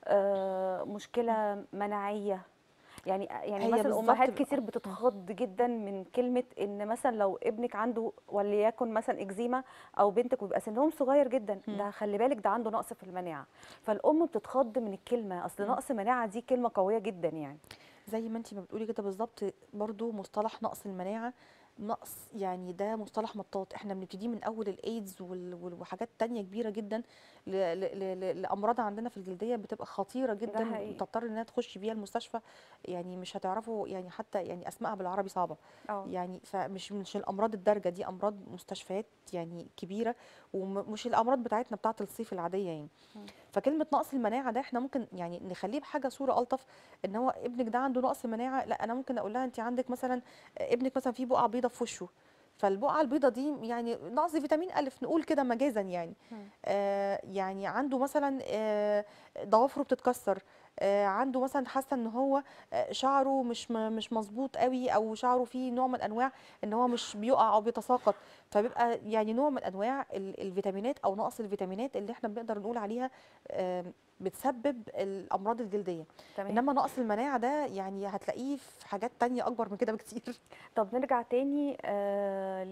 آه، مشكلة مناعية؟ يعني يعني هي مثلا بالظبط امهات ب- كتير مم. بتتخض جدا من كلمة ان مثلا لو ابنك عنده وليكن مثلا اكزيما او بنتك ويبقى سنهم صغير جدا مم. ده خلي بالك ده عنده نقص في المناعة فالام بتتخض من الكلمة اصل مم. نقص مناعة دي كلمة قوية جدا يعني زي ما انتي ما بتقولي كده بالظبط برضو مصطلح نقص المناعة نقص يعني ده مصطلح مطاط احنا بنبتدي من اول الايدز وال- وال- وحاجات تانية كبيرة جدا ل- ل- ل- ل- لامراض عندنا في الجلدية بتبقى خطيرة ده جدا حقيقي تضطر انها تخش بيها المستشفى يعني مش هتعرفوا يعني حتى يعني اسمائها بالعربي صعبة اه يعني فمش مش الامراض الدارجة دي امراض مستشفيات يعني كبيرة ومش الامراض بتاعتنا بتاعت الصيف العادية يعني مم. فكلمه نقص المناعه ده احنا ممكن يعني نخليه بحاجه صوره الطف ان هو ابنك ده عنده نقص مناعه لا انا ممكن اقول لها انت عندك مثلا ابنك مثلا فيه بقعه بيضه في وشه فالبقعه البيضه دي يعني نقص فيتامين الف نقول كده مجازا يعني مم. آه يعني عنده مثلا آه ضوافره بتتكسر آه عنده مثلا حاسه ان هو آه شعره مش م- مش مظبوط قوي او شعره فيه نوع من انواع ان هو مش بيقع او بيتساقط فبيبقى يعني نوع من انواع ال- الفيتامينات او نقص الفيتامينات اللي احنا بنقدر نقول عليها آم، بتسبب الامراض الجلديه تمام انما نقص المناعه ده يعني هتلاقيه في حاجات تانية اكبر من كده بكتير طب نرجع تاني آه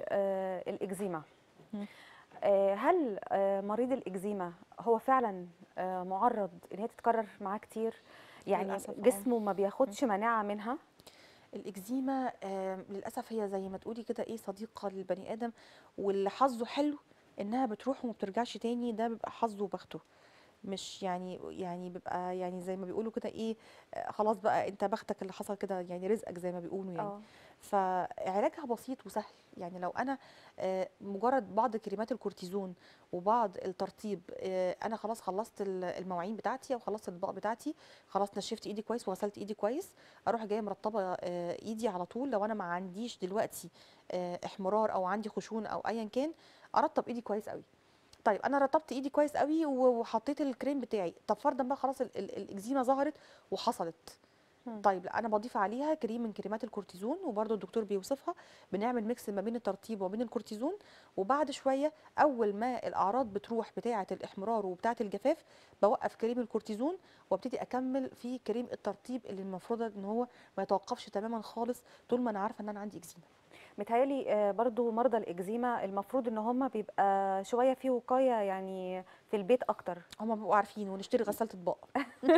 للإكزيما مم. آه هل آه مريض الإكزيما هو فعلا آه معرض إن هي تتكرر معاه كتير يعني للاسف اه جسمه ما مم. بياخدش مناعة منها الاكزيما آم، للاسف هي زي ما تقولي كده ايه صديقه للبني ادم واللي حظه حلو انها بتروح وما بترجعش تاني ده بيبقى حظه وبخته مش يعني يعني بيبقى يعني زي ما بيقولوا كده ايه آه، خلاص بقى انت بختك اللي حصل كده يعني رزقك زي ما بيقولوا يعني اه فعلاجها بسيط وسهل يعني لو انا آه، مجرد بعض كريمات الكورتيزون وبعض الترطيب آه، انا خلاص خلصت ال- المواعين بتاعتي او خلصت الاطباق بتاعتي خلاص نشفت ايدي كويس وغسلت ايدي كويس اروح جايه مرطبه آه، ايدي على طول لو انا ما عنديش دلوقتي آه، احمرار او عندي خشونه او ايا كان ارطب ايدي كويس قوي طيب انا رطبت ايدي كويس قوي و- وحطيت الكريم بتاعي طب فرضا بقى خلاص ال- ال- الاكزيما ظهرت وحصلت مم. طيب لا انا بضيف عليها كريم من كريمات الكورتيزون وبرده الدكتور بيوصفها بنعمل ميكس ما بين الترطيب وما بين الكورتيزون وبعد شويه اول ما الاعراض بتروح بتاعه الاحمرار وبتاعه الجفاف بوقف كريم الكورتيزون وابتدي اكمل في كريم الترطيب اللي المفروض ان هو ما يتوقفش تماما خالص طول ما انا عارفه ان انا عندي اكزيما متهيألي آه، برضو مرضى الإكزيما المفروض إن هم بيبقى شوية في وقاية يعني في البيت أكتر هم بيبقوا عارفين ونشتري غساله اطباق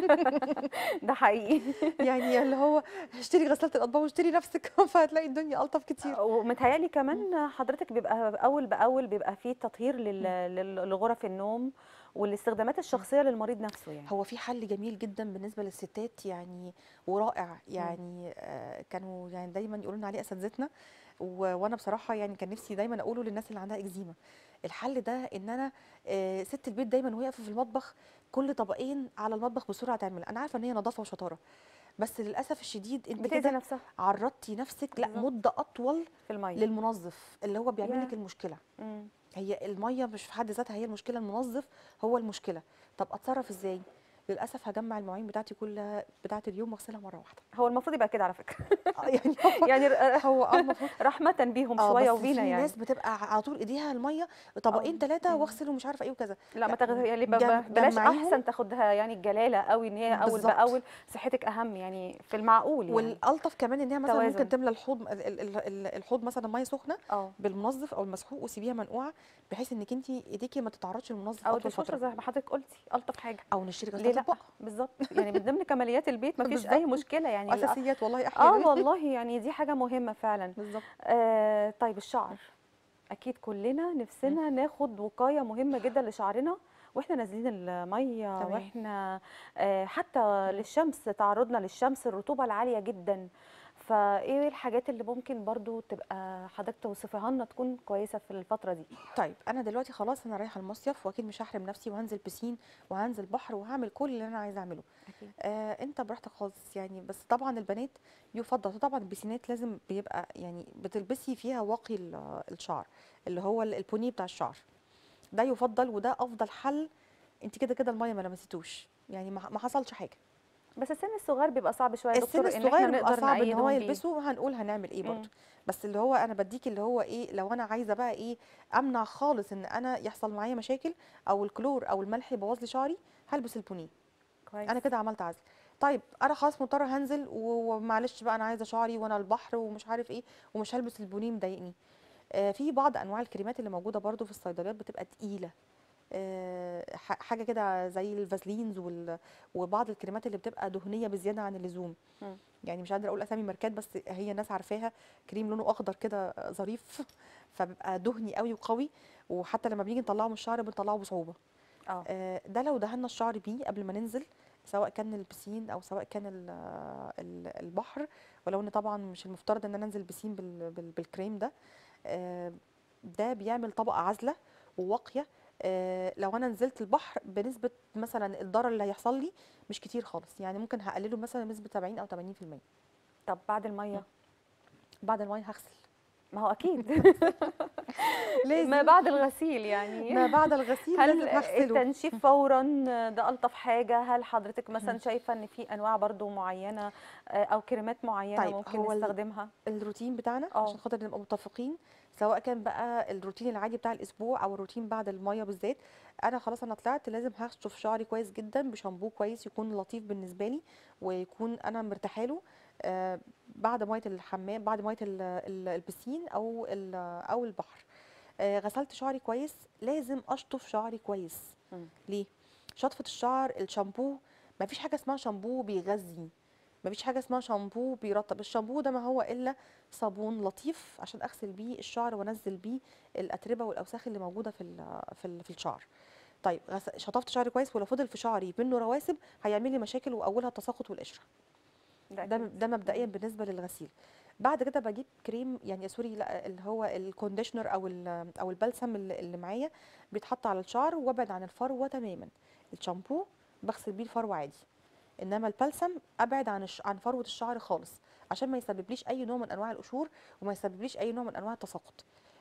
ده حقيقي يعني اللي هو اشتري غساله الاطباق واشتري نفسك فهتلاقي الدنيا الطف كتير ومتهيألي كمان حضرتك بيبقى أول بأول بيبقى فيه تطهير لل- لل- لغرف النوم والاستخدامات الشخصية للمريض نفسه يعني هو في حل جميل جدا بالنسبه للستات يعني ورائع يعني آه، كانوا يعني دايما يقولوا لنا عليه اساتذتنا و- وانا بصراحه يعني كان نفسي دايما اقوله للناس اللي عندها اكزيما الحل ده ان انا آه، ست البيت دايما وهي واقفه في المطبخ كل طبقين على المطبخ بسرعه تعمل انا عارفه ان هي نظافه وشطاره بس للاسف الشديد انت بتأذي كده نفسها عرضتي نفسك لا بالظبط. مده اطول في المية للمنظف اللي هو بيعمل لك ياه. المشكله مم. هي الميه مش في حد ذاتها هي المشكله المنظف هو المشكله طب اتصرف ازاي للاسف هجمع المواعين بتاعتي كلها بتاعه اليوم واغسلها مره واحده هو المفروض يبقى كده على فكرة آه، يعني هو يعني ر- هو اه المفروض رحمة بيهم اه شوية بس وبينا في يعني ناس بتبقى على طول ايديها الميه طبقين آه. ثلاثه مم. واغسل ومش عارفه ايه وكذا لا ما لا، تاخد يعني ب- جم- ب- بلاش جمعيهم. احسن تاخدها يعني الجلاله قوي ان هي اول بالظبط. باول صحتك اهم يعني في المعقول يعني والالطف كمان ان هي مثلا توازن. ممكن تملى الحوض ال- ال- ال- الحوض مثلا ميه سخنه اه بالمنظف او المسحوق وسيبيها منقوعه بحيث انك انت ايديكي ما تتعرضش للمنظف او اطول دي شاطره فتره زي ما حضرتك قلتي الطف حاجه او نشتري ليه غساله لا اطباق بالظبط يعني من ضمن كماليات البيت ما فيش بالظبط. اي مشكله يعني الأ- اساسيات والله احيانا اه والله يعني دي حاجه مهمه فعلا بالظبط آه طيب الشعر اكيد كلنا نفسنا ناخد وقايه مهمه جدا لشعرنا واحنا نازلين الميه تمام. واحنا آه حتى للشمس تعرضنا للشمس الرطوبه العاليه جدا فايه الحاجات اللي ممكن برضو تبقى حضرتك توصفها لنا تكون كويسه في الفتره دي طيب انا دلوقتي خلاص انا رايحه المصيف واكيد مش هحرم نفسي وهنزل بسين وهنزل بحر وهعمل كل اللي انا عايزه اعمله اكيد آه انت براحتك خالص يعني بس طبعا البنات يفضل طبعا البسينات لازم بيبقى يعني بتلبسي فيها واقي ال- الشعر اللي هو ال- البونيه بتاع الشعر ده يفضل وده افضل حل انت كده كده الميه ما لمستوش يعني ما ما حصلش حاجه بس السن الصغير بيبقى صعب شويه يا السن دكتور ان احنا الصغير بيبقى نقدر صعب ان هو نأيدهم بيه. يلبسه هنقول هنعمل ايه مم. برضه بس اللي هو انا بديك اللي هو ايه لو انا عايزه بقى ايه امنع خالص ان انا يحصل معايا مشاكل او الكلور او الملح يبوظ لي شعري هلبس البونيه كويس انا كده عملت عزل طيب انا خلاص مضطره هنزل و- ومعلش بقى انا عايزه شعري وانا البحر ومش عارف ايه ومش هلبس البونيه مضايقني آه في بعض انواع الكريمات اللي موجوده برضو في الصيدليات بتبقى تقيله آه ح- حاجه كده زي الفازلينز وال- وبعض الكريمات اللي بتبقى دهنيه بزياده عن اللزوم مم. يعني مش قادره اقول اسامي ماركات بس هي ناس عارفاها كريم لونه اخضر كده ظريف فبيبقى دهني قوي وقوي وحتى لما بنيجي نطلعه من الشعر بنطلعه بصعوبه اه آه، ده لو دهنا الشعر بيه قبل ما ننزل سواء كان البسين او سواء كان ال- ال- البحر ولو ان طبعا مش المفترض ان انا انزل بسين بال- بال- بالكريم ده آه، ده بيعمل طبقه عازله وواقيه آه، لو انا نزلت البحر بنسبه مثلا الضرر اللي هيحصل لي مش كتير خالص يعني ممكن هقلله مثلا بنسبه 70 او 80% طب بعد الميه بعد الميه هغسل ما هو اكيد لازم ما بعد الغسيل يعني ما بعد الغسيل هل لازم هغسله التنشيف فورا ده الطف حاجه هل حضرتك مثلا شايفه ان في انواع برضو معينه آه، او كريمات معينه طيب، ممكن هو ال- نستخدمها الروتين بتاعنا اه. عشان خاطر نبقى متفقين سواء كان بقى الروتين العادي بتاع الاسبوع او الروتين بعد الميه بالذات انا خلاص انا طلعت لازم هشطف شعري كويس جدا بشامبو كويس يكون لطيف بالنسبه لي ويكون انا مرتاحه له آه بعد ميه الحمام بعد ميه ال- ال- البسين او ال- او البحر آه غسلت شعري كويس لازم اشطف شعري كويس مم. ليه شطفه الشعر الشامبو ما فيش حاجه اسمها شامبو بيغذي ما فيش حاجه اسمها شامبو بيرطب الشامبو ده ما هو الا صابون لطيف عشان اغسل بيه الشعر وانزل بيه الاتربه والاوساخ اللي موجوده في ال في, ال في الشعر طيب غس- شطفت شعري كويس ولو فضل في شعري منه رواسب هيعمل لي مشاكل واولها التساقط والقشره ده أكيد. ده مبدئيا بالنسبه للغسيل بعد كده بجيب كريم يعني سوري لا اللي هو الكونديشنر او ال- او البلسم اللي اللي معايا بيتحط على الشعر وابعد عن الفروه تماما الشامبو بغسل بيه الفروه عادي انما البلسم ابعد عن الش... عن فروه الشعر خالص عشان ما يسببليش اي نوع من انواع القشور وما يسببليش اي نوع من انواع التساقط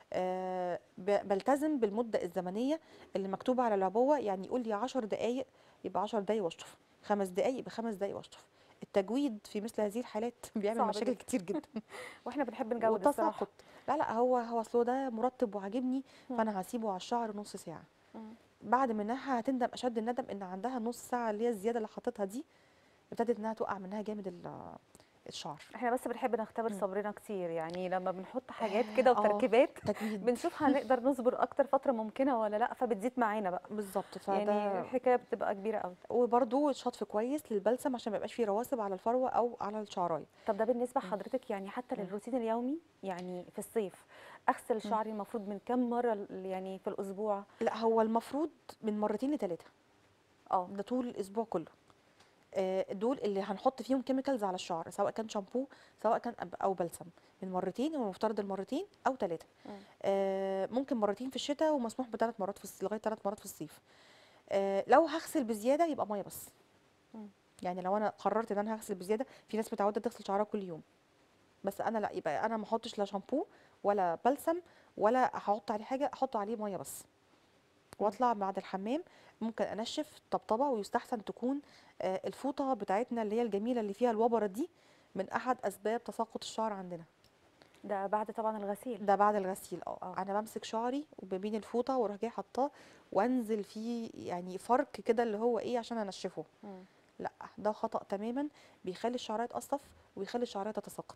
آه، ب- بلتزم بالمده الزمنيه اللي مكتوبه على العبوه يعني يقول لي 10 دقائق يبقى 10 دقائق واشطف خمس دقائق يبقى خمس دقائق واشطف التجويد في مثل هذه الحالات بيعمل صعب مشاكل جدا. كتير جدا واحنا بنحب نجود الصراحه وتساقط لا لا هو هو اصله ده مرتب وعاجبني مم. فانا هسيبه على الشعر نص ساعه مم. بعد منها هتندم اشد الندم ان عندها نص ساعه اللي هي الزياده اللي حطيتها دي ابتدت انها تقع منها جامد ال- الشعر احنا بس بنحب نختبر مم. صبرنا كتير يعني لما بنحط حاجات آه، كده آه. وتركيبات تجويد بنشوف هنقدر نصبر اكتر فتره ممكنه ولا لا فبتزيد معانا بقى بالظبط فده يعني الحكايه بتبقى كبيره قوي وبرده شطف كويس للبلسم عشان ما يبقاش فيه رواسب على الفروه او على الشعرايه طب ده بالنسبه مم. لحضرتك يعني حتى مم. للروتين اليومي يعني في الصيف اغسل شعري المفروض من كم مره ال- يعني في الاسبوع لا هو المفروض من مرتين لثلاثه اه ده طول الاسبوع كله آه، دول اللي هنحط فيهم كيميكالز على الشعر سواء كان شامبو سواء كان أب- او بلسم من مرتين هو مفترض المرتين او ثلاثه مم. آه، ممكن مرتين في الشتاء ومسموح بثلاث مرات في الص- لغايه ثلاث مرات في الصيف آه، لو هغسل بزياده يبقى ميه بس مم. يعني لو انا قررت ان انا هغسل بزياده في ناس متعوده تغسل شعرها كل يوم بس انا لا يبقى انا ما احطش لا شامبو ولا بلسم ولا هحط عليه حاجه احط عليه ميه بس واطلع بعد الحمام ممكن انشف طبطبه ويستحسن تكون آه، الفوطه بتاعتنا اللي هي الجميله اللي فيها الوبره دي من احد اسباب تساقط الشعر عندنا ده بعد طبعا الغسيل ده بعد الغسيل اه آه. انا بمسك شعري وبين الفوطه واروح جايه حاطاه وانزل فيه يعني فرك كده اللي هو ايه عشان انشفه مم. لا ده خطأ تماما بيخلي الشعريه تقصف ويخلي الشعريه تتساقط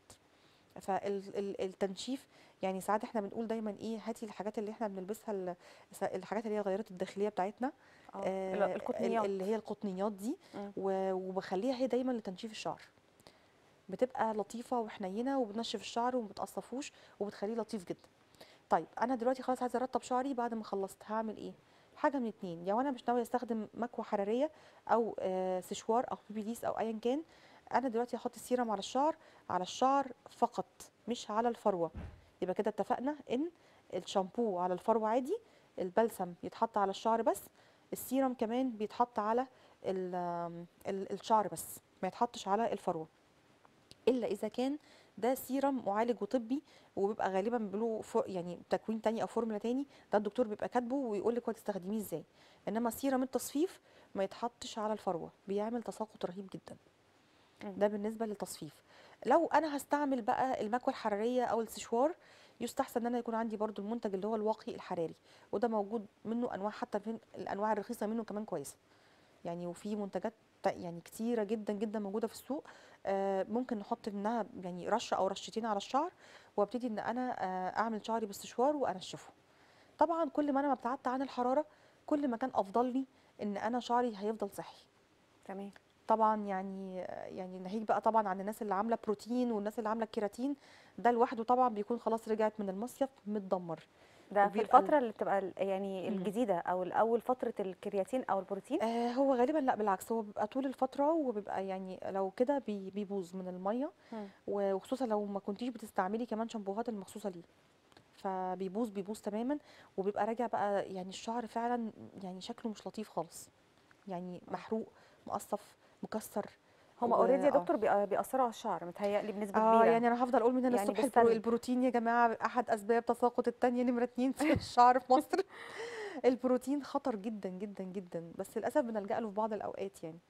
فالتنشيف يعني ساعات احنا بنقول دايما ايه هاتي الحاجات اللي احنا بنلبسها ال- س- الحاجات اللي هي الغيارات الداخليه بتاعتنا اه آه، ال- ال- القطنيات اللي هي القطنيات دي مم. و- وبخليها هي دايما لتنشيف الشعر بتبقى لطيفه وحنينه وبتنشف الشعر وما بتقصفوش وبتخليه لطيف جدا طيب انا دلوقتي خلاص عايزه ارطب شعري بعد ما خلصت هعمل ايه حاجه من اتنين يا وانا مش ناويه استخدم مكوه حراريه او آه، سشوار او بيبي ليس او ايا كان انا دلوقتي هحط السيرم على الشعر على الشعر فقط مش على الفروه يبقى كده اتفقنا ان الشامبو على الفروه عادي البلسم يتحط على الشعر بس السيرم كمان بيتحط على ال- آم، ال- الشعر بس ما يتحطش على الفروه الا اذا كان ده سيرم معالج وطبي وبيبقى غالبا له فو- يعني تكوين تاني او فورمولا تاني ده الدكتور بيبقى كاتبه ويقول لك هتستخدميه ازاي انما سيرم التصفيف ما يتحطش على الفروه بيعمل تساقط رهيب جدا مم. ده بالنسبه للتصفيف لو انا هستعمل بقى المكوه الحراريه او السشوار يستحسن ان انا يكون عندي برضو المنتج اللي هو الواقي الحراري وده موجود منه انواع حتى في الانواع الرخيصه منه كمان كويسه يعني وفي منتجات تا- يعني كتيره جدا جدا موجوده في السوق آه، ممكن نحط منها يعني رشه او رشتين على الشعر وابتدي ان انا آه، اعمل شعري بالسشوار وانشفه طبعا كل ما انا ما ابتعدت عن الحراره كل ما كان افضل لي ان انا شعري هيفضل صحي تمام طبعا يعني يعني ناهيك بقى طبعا عن الناس اللي عامله بروتين والناس اللي عامله كيراتين ده لوحده طبعا بيكون خلاص رجعت من المصيف متدمر ده في وبيبقى ال- الفتره اللي بتبقى ال- يعني مم. الجديده او الاول فتره الكرياتين او البروتين آه هو غالبا لا بالعكس هو بيبقى طول الفتره وبيبقى يعني لو كده بي- بيبوظ من الميه مم. و- وخصوصا لو ما كنتيش بتستعملي كمان شامبوهات المخصوصه ليه فبيبوظ بيبوظ تماما وبيبقى راجع بقى يعني الشعر فعلا يعني شكله مش لطيف خالص يعني محروق مقصف مكسر هما و- اوريدي يا آه. دكتور بيأ- بيأثروا على الشعر متهيألي بنسبه اه كبيره يعني انا هفضل اقول من هنا يعني الصبح البرو- بالسلب. البروتين يا جماعه احد اسباب تساقط التانية نمره اتنين في الشعر في مصر البروتين خطر جدا جدا جدا بس للاسف بنلجأ له في بعض الاوقات يعني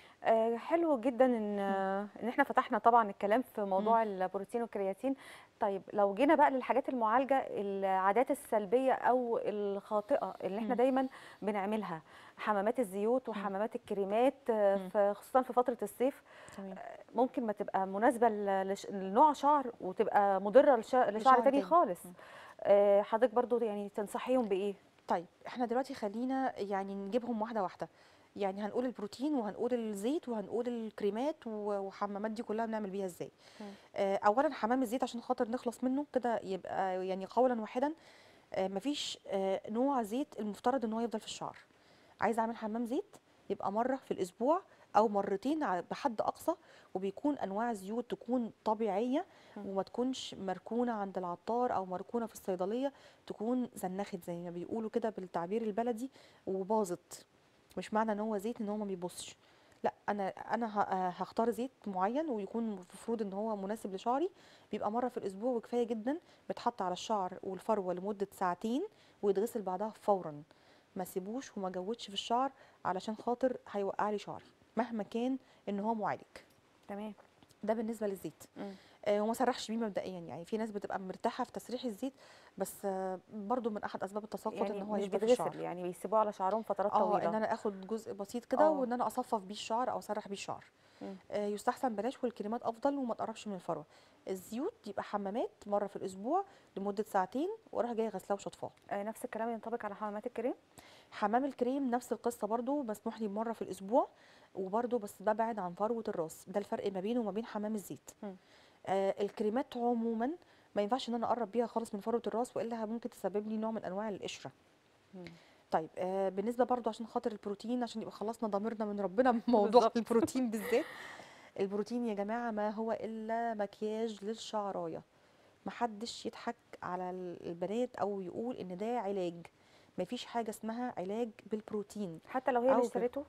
آه، حلو جدا ان آه، ان احنا فتحنا طبعا الكلام في موضوع البروتين والكرياتين طيب لو جينا بقى للحاجات المعالجه العادات السلبيه او الخاطئه اللي احنا مم. دايما بنعملها حمامات الزيوت وحمامات الكريمات آه، مم. في- خصوصا في فتره الصيف تمام ممكن ما تبقى مناسبه ل- لش- لنوع شعر وتبقى مضره لش- لشعر لشعر تاني تاني. خالص مم. آه، حضرتك برضو يعني تنصحيهم بايه طيب احنا دلوقتي خلينا يعني نجيبهم واحده واحده يعني هنقول البروتين وهنقول الزيت وهنقول الكريمات و- وحمامات دي كلها بنعمل بيها ازاي مم. آه اولا حمام الزيت عشان خاطر نخلص منه كده يبقى يعني قولا واحدا آه مفيش آه نوع زيت المفترض ان هو يفضل في الشعر عايزه اعمل حمام زيت يبقى مره في الاسبوع او مرتين ع- بحد اقصى وبيكون انواع زيوت تكون طبيعيه مم. وما تكونش مركونه عند العطار او مركونه في الصيدليه تكون زنخت زي ما بيقولوا كده بالتعبير البلدي وباظت مش معنى ان هو زيت ان هو ما بيبصش لا انا انا ه- هختار زيت معين ويكون المفروض ان هو مناسب لشعري بيبقى مره في الاسبوع وكفايه جدا بيتحط على الشعر والفروه لمده ساعتين ويتغسل بعدها فورا ما سيبوش وما جودش في الشعر علشان خاطر هيوقع لي شعري مهما كان ان هو معالج تمام ده بالنسبه للزيت مم. آه، وما سرحش بيه مبدئيا يعني في ناس بتبقى مرتاحه في تسريح الزيت بس آه، برضو من احد اسباب التساقط يعني ان هو مش يفضل في بيتغسل الشعر يعني بيسيبوه على شعرهم فترات اه طويله ان انا اخد جزء بسيط كده آه. وان انا اصفف بيه الشعر او اسرح بيه الشعر مم. آه، يستحسن بلاش والكريمات افضل وما تقربش من الفروه الزيوت يبقى حمامات مره في الاسبوع لمده ساعتين واروح جايه غسلاه وشطفاه آه، نفس الكلام ينطبق على حمامات الكريم حمام الكريم نفس القصه برضو مسموح لي مره في الاسبوع وبرضو بس ببعد عن فروه الراس ده الفرق ما بينه وما بين حمام الزيت مم. آه الكريمات عموما ما ينفعش ان انا اقرب بيها خالص من فروه الراس والا ممكن تسبب لي نوع من انواع القشره مم. طيب آه بالنسبه برضو عشان خاطر البروتين عشان يبقى خلصنا ضميرنا من ربنا من موضوع بالظبط. البروتين بالذات البروتين يا جماعه ما هو الا مكياج للشعرايه محدش يضحك على ال- البنات او يقول ان ده علاج مفيش حاجه اسمها علاج بالبروتين حتى لو هي أو اللي في- اشتريته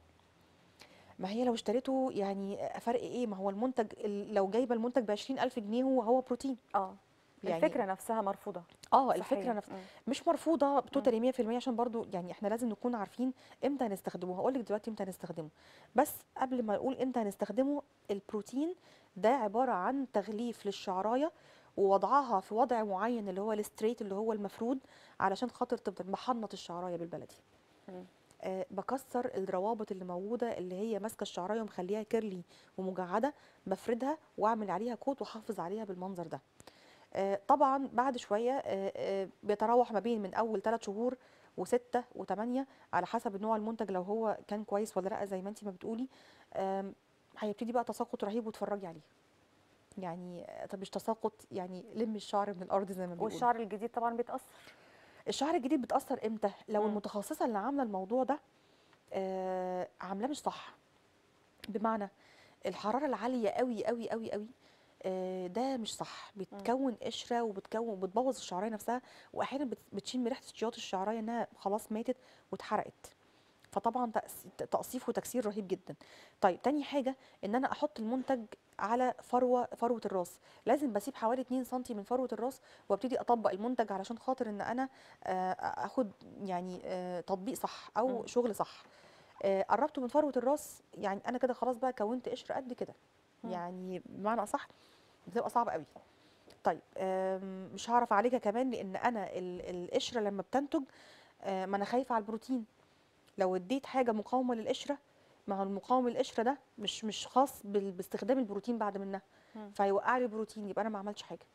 ما هي لو اشتريته يعني فرق ايه ما هو المنتج ال- لو جايبه المنتج ب 20000 جنيه هو هو بروتين اه يعني الفكره نفسها مرفوضه اه صحيا. الفكره نفسها مم. مش مرفوضه توتالي 100% عشان برضو يعني احنا لازم نكون عارفين امتى هنستخدمه هقول لك دلوقتي امتى هنستخدمه بس قبل ما اقول امتى هنستخدمه البروتين ده عباره عن تغليف للشعرايه ووضعها في وضع معين اللي هو الستريت اللي هو المفرود علشان خاطر تفضل محنط الشعرايه بالبلدي مم. آه بكسر الروابط اللي موجوده اللي هي ماسكه الشعرايه ومخليها كيرلي ومجعده بفردها واعمل عليها كوت واحافظ عليها بالمنظر ده آه، طبعا بعد شويه آه، آه، بيتراوح ما بين من اول 3 شهور وستة وثمانية على حسب نوع المنتج لو هو كان كويس ولا لا زي ما انت ما بتقولي آم، هيبتدي بقى تساقط رهيب وتفرجي عليه يعني آه، طب مش تساقط يعني لم الشعر من الارض زي ما بيقولوا والشعر الجديد طبعا بيتاثر الشعر الجديد بتاثر امتى لو مم. المتخصصه اللي عامله الموضوع ده آه، عاملاه مش صح بمعنى الحراره العاليه قوي قوي قوي قوي آه، ده مش صح بتكون قشره وبتكون وبتبوظ الشعريه نفسها واحيانا بت- بتشم ريحه الشياط الشعريه انها خلاص ماتت واتحرقت فطبعا تأس- تقصيف وتكسير رهيب جدا طيب تاني حاجه ان انا احط المنتج على فروه فروه الراس لازم بسيب حوالي 2 سم من فروه الراس وابتدي اطبق المنتج علشان خاطر ان انا آه، اخد يعني آه، تطبيق صح او مم. شغل صح آه، قربته من فروه الراس يعني انا كده خلاص بقى كونت قشر قد كده مم. يعني بمعنى اصح بتبقى صعبه قوي طيب آم، مش هعرف اعالجها كمان لان انا ال- القشره لما بتنتج آه، ما انا خايفه على البروتين لو اديت حاجه مقاومه للقشره ما هو المقاوم للقشره ده مش مش خاص بال- باستخدام البروتين بعد منها مم. فهيوقع لي البروتين يبقى انا ما عملتش حاجه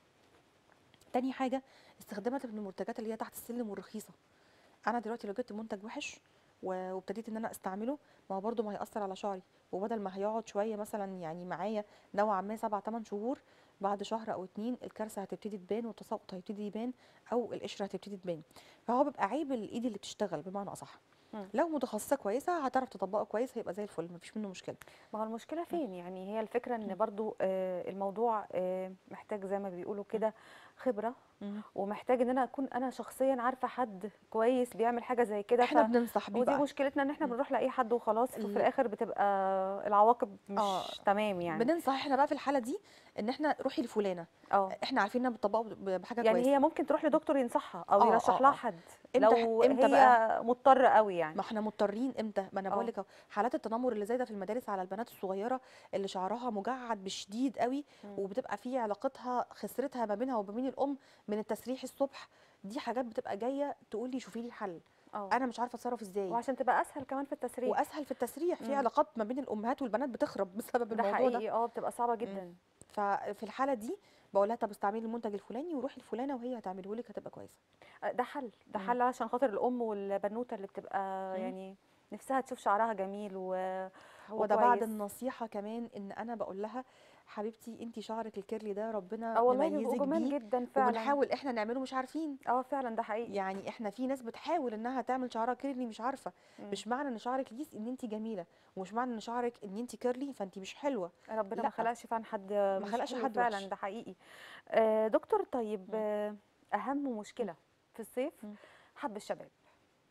تاني حاجه استخدامات من المنتجات اللي هي تحت السلم والرخيصه انا دلوقتي لو جبت منتج وحش و- وابتديت ان انا استعمله ما هو برده ما هيأثر على شعري وبدل ما هيقعد شويه مثلا يعني معايا نوعا ما سبع ثمان شهور بعد شهر او اتنين الكارثه هتبتدي تبان والتساقط هيبتدي يبان او القشره هتبتدي تبان فهو بيبقى عيب الايد اللي بتشتغل بمعنى اصح مم. لو متخصصه كويسه هتعرف تطبقه كويس هيبقى زي الفل مفيش منه مشكله ما هو المشكله فين يعني هي الفكره ان برضو آه، الموضوع آه، محتاج زي ما بيقولوا كده خبره ومحتاج ان انا اكون انا شخصيا عارفه حد كويس بيعمل حاجه زي كده احنا ف- بننصح بيه ودي بقى مشكلتنا ان احنا بنروح لاي حد وخلاص وفي ال- الاخر بتبقى العواقب مش آه. تمام يعني بننصح احنا بقى في الحاله دي ان احنا روحي لفلانه اه احنا عارفين انها بتطبقه ب- بحاجه يعني كويسه هي ممكن تروح لدكتور ينصحها او آه، يرشح آه، لها آه. حد إمتى- لو إمتى هي بقى؟ مضطره قوي يعني ما احنا مضطرين امتى ما انا آه. بقول لك أهو، حالات التنمر اللي زايده في المدارس على البنات الصغيره اللي شعرها مجعد بشديد قوي مم. وبتبقى في علاقتها خسرتها ما بينها وما بين الام من التسريح الصبح دي حاجات بتبقى جايه تقول لي شوفي لي حل اه انا مش عارفه اتصرف ازاي وعشان تبقى اسهل كمان في التسريح واسهل في التسريح في مم. علاقات ما بين الامهات والبنات بتخرب بسبب ده الموضوع حقيقي ده اه بتبقى صعبه جدا ففي الحاله دي بقول لها طب استعملي المنتج الفلاني وروحي الفلانه وهي هتعمله لك هتبقى كويسه آه، ده حل ده مم. حل عشان خاطر الام والبنوته اللي بتبقى مم. يعني نفسها تشوف شعرها جميل و هو ده بعد وكويس. النصيحه كمان ان انا بقول لها حبيبتي انت شعرك الكيرلي ده ربنا اه والله مميزك بيبقوا جمال بيه جدا فعلا وبنحاول احنا نعمله مش عارفين اه فعلا ده حقيقي يعني احنا في ناس بتحاول انها تعمل شعرها كيرلي مش عارفه مم. مش معنى ان شعرك ليس ان انت جميله ومش معنى ان شعرك ان انت كيرلي فانت مش حلوه ربنا لأ. ما خلقش فعلا حد ما خلقش حد فعلا وحش. ده حقيقي آه دكتور طيب مم. آه اهم مشكله في الصيف مم. حب الشباب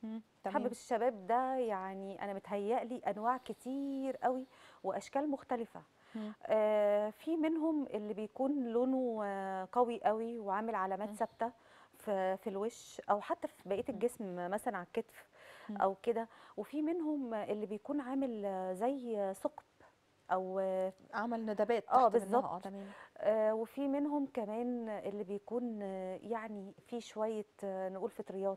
مم. حبب تمام الشباب ده يعني انا متهيألي انواع كتير قوي واشكال مختلفه مم. آه، في منهم اللي بيكون لونه آه، قوي قوي وعامل علامات مم. ثابته في في الوش او حتى في بقيه مم. الجسم مثلا على الكتف مم. او كده وفي منهم اللي بيكون عامل آه، زي ثقب او اه عمل ندبات آه، تحت منها اه بالظبط. تمام آه، وفي منهم كمان اللي بيكون آه، يعني في شويه آه، نقول فطريات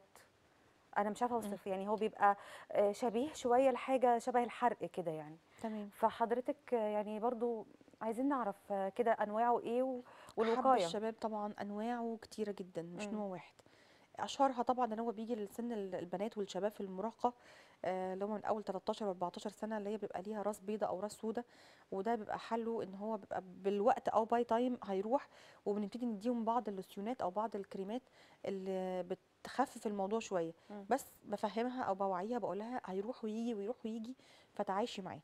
انا مش عارفه اوصف يعني هو بيبقى آه، شبيه شويه لحاجه شبه الحرق كده يعني تمام فحضرتك آه، يعني برضو عايزين نعرف آه، كده انواعه ايه و- حب والوقايه الشباب طبعا انواعه كتيره جدا مش مم. نوع واحد اشهرها طبعا ان هو بيجي لسن ال- البنات والشباب في المراهقه آه، اللي هم من اول 13 و 14 سنه اللي هي بيبقى ليها راس بيضه او راس سودة وده بيبقى حله ان هو بيبقى بالوقت او باي تايم هيروح وبنبتدي نديهم بعض اللوسيونات او بعض الكريمات اللي بتخفف الموضوع شويه مم. بس بفهمها او بوعيها بقول لها هيروح ويجي ويروح ويجي فتعايشي معاه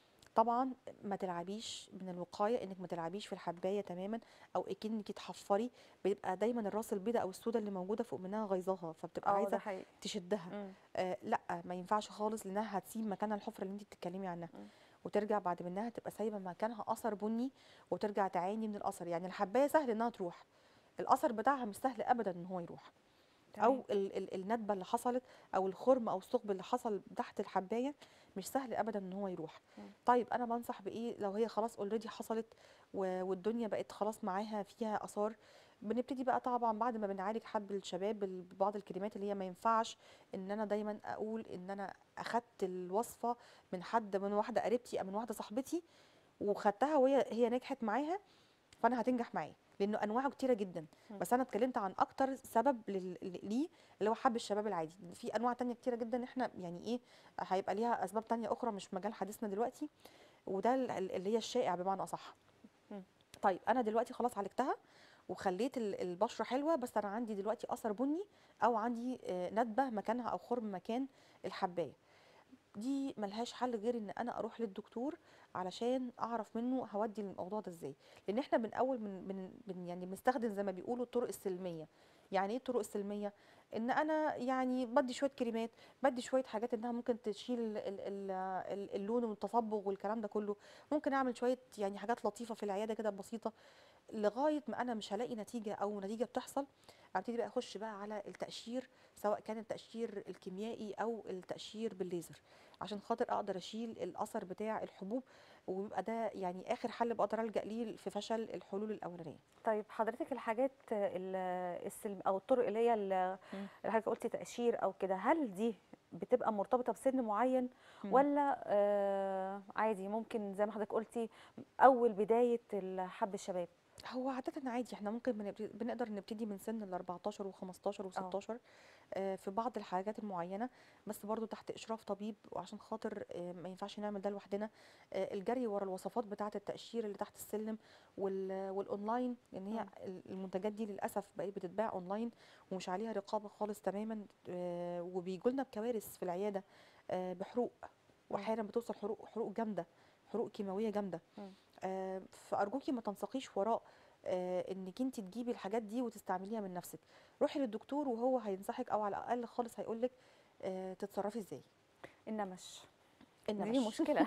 طبعا ما تلعبيش من الوقايه انك ما تلعبيش في الحبايه تماما او اكنك تحفري بيبقى دايما الراس البيضاء او السوداء اللي موجوده فوق منها غيظاها فبتبقى اه ده عايزه حقيقي تشدها مم. آه لا ما ينفعش خالص لانها هتسيب مكانها الحفره اللي انت بتتكلمي عنها مم. وترجع بعد منها تبقى سايبه مكانها اثر بني وترجع تعاني من الاثر يعني الحبايه سهل انها تروح الاثر بتاعها مش سهل ابدا ان هو يروح او تمام ال ال الندبه اللي حصلت او الخرم او الثقب اللي حصل تحت الحبايه مش سهل ابدا ان هو يروح مم. طيب انا بنصح بايه لو هي خلاص اوريدي حصلت و- والدنيا بقت خلاص معاها فيها اثار بنبتدي بقى طبعا بعد ما بنعالج حب الشباب بال- ببعض الكلمات اللي هي ما ينفعش ان انا دايما اقول ان انا اخدت الوصفه من حد من واحده قريبتي او من واحده صاحبتي وخدتها وهي هي نجحت معاها فانا هتنجح معاه لانه انواعه كتيره جدا مم. بس انا اتكلمت عن اكتر سبب لل- ليه اللي هو حب الشباب العادي في انواع تانية كتيره جدا احنا يعني ايه هيبقى ليها اسباب تانية اخرى مش مجال حديثنا دلوقتي وده ال- ال- اللي هي الشائع بمعنى اصح مم. طيب انا دلوقتي خلاص عالجتها وخليت ال- البشره حلوه بس انا عندي دلوقتي اثر بني او عندي آه، ندبه مكانها او خرم مكان الحبايه دي ملهاش حل غير ان انا اروح للدكتور علشان اعرف منه هودي الموضوع ده ازاي لان احنا من اول من, من, من يعني بنستخدم زي ما بيقولوا الطرق السلميه يعني ايه الطرق السلميه ان انا يعني بدي شويه كريمات بدي شويه حاجات انها ممكن تشيل ال- ال- ال- اللون والتصبغ والكلام ده كله ممكن اعمل شويه يعني حاجات لطيفه في العياده كده بسيطه لغايه ما انا مش هلاقي نتيجه او نتيجه بتحصل ابتدي بقى اخش بقى على التقشير سواء كان التقشير الكيميائي او التقشير بالليزر عشان خاطر اقدر اشيل الاثر بتاع الحبوب وبيبقى ده يعني اخر حل بقدر الجا ليه في فشل الحلول الاولانيه طيب حضرتك الحاجات ال- السلم او الطرق اللي هي ال- مم. اللي حضرتك قلتي تقشير او كده هل دي بتبقى مرتبطه بسن معين مم. ولا آه عادي ممكن زي ما حضرتك قلتي اول بدايه حب الشباب هو عادة عادي احنا ممكن بنبتدي بنقدر نبتدي من سن ال 14 و15 و16 آه، في بعض الحاجات المعينة بس برضو تحت إشراف طبيب وعشان خاطر آه، ما ينفعش نعمل ده لوحدنا آه، الجري ورا الوصفات بتاعة التقشير اللي تحت السلم وال- والأونلاين لأن هي مم. المنتجات دي للأسف بقت بتتباع أونلاين ومش عليها رقابة خالص تماما آه، وبيجولنا بكوارث في العيادة آه، بحروق وأحيانا بتوصل حروق حروق جامدة حروق كيماوية جامدة مم. آه، فارجوكي ما تنساقيش وراء آه، انك انت تجيبي الحاجات دي وتستعمليها من نفسك روحي للدكتور وهو هينصحك او على الاقل خالص هيقولك آه، تتصرفي ازاي النمش دي النمش مشكله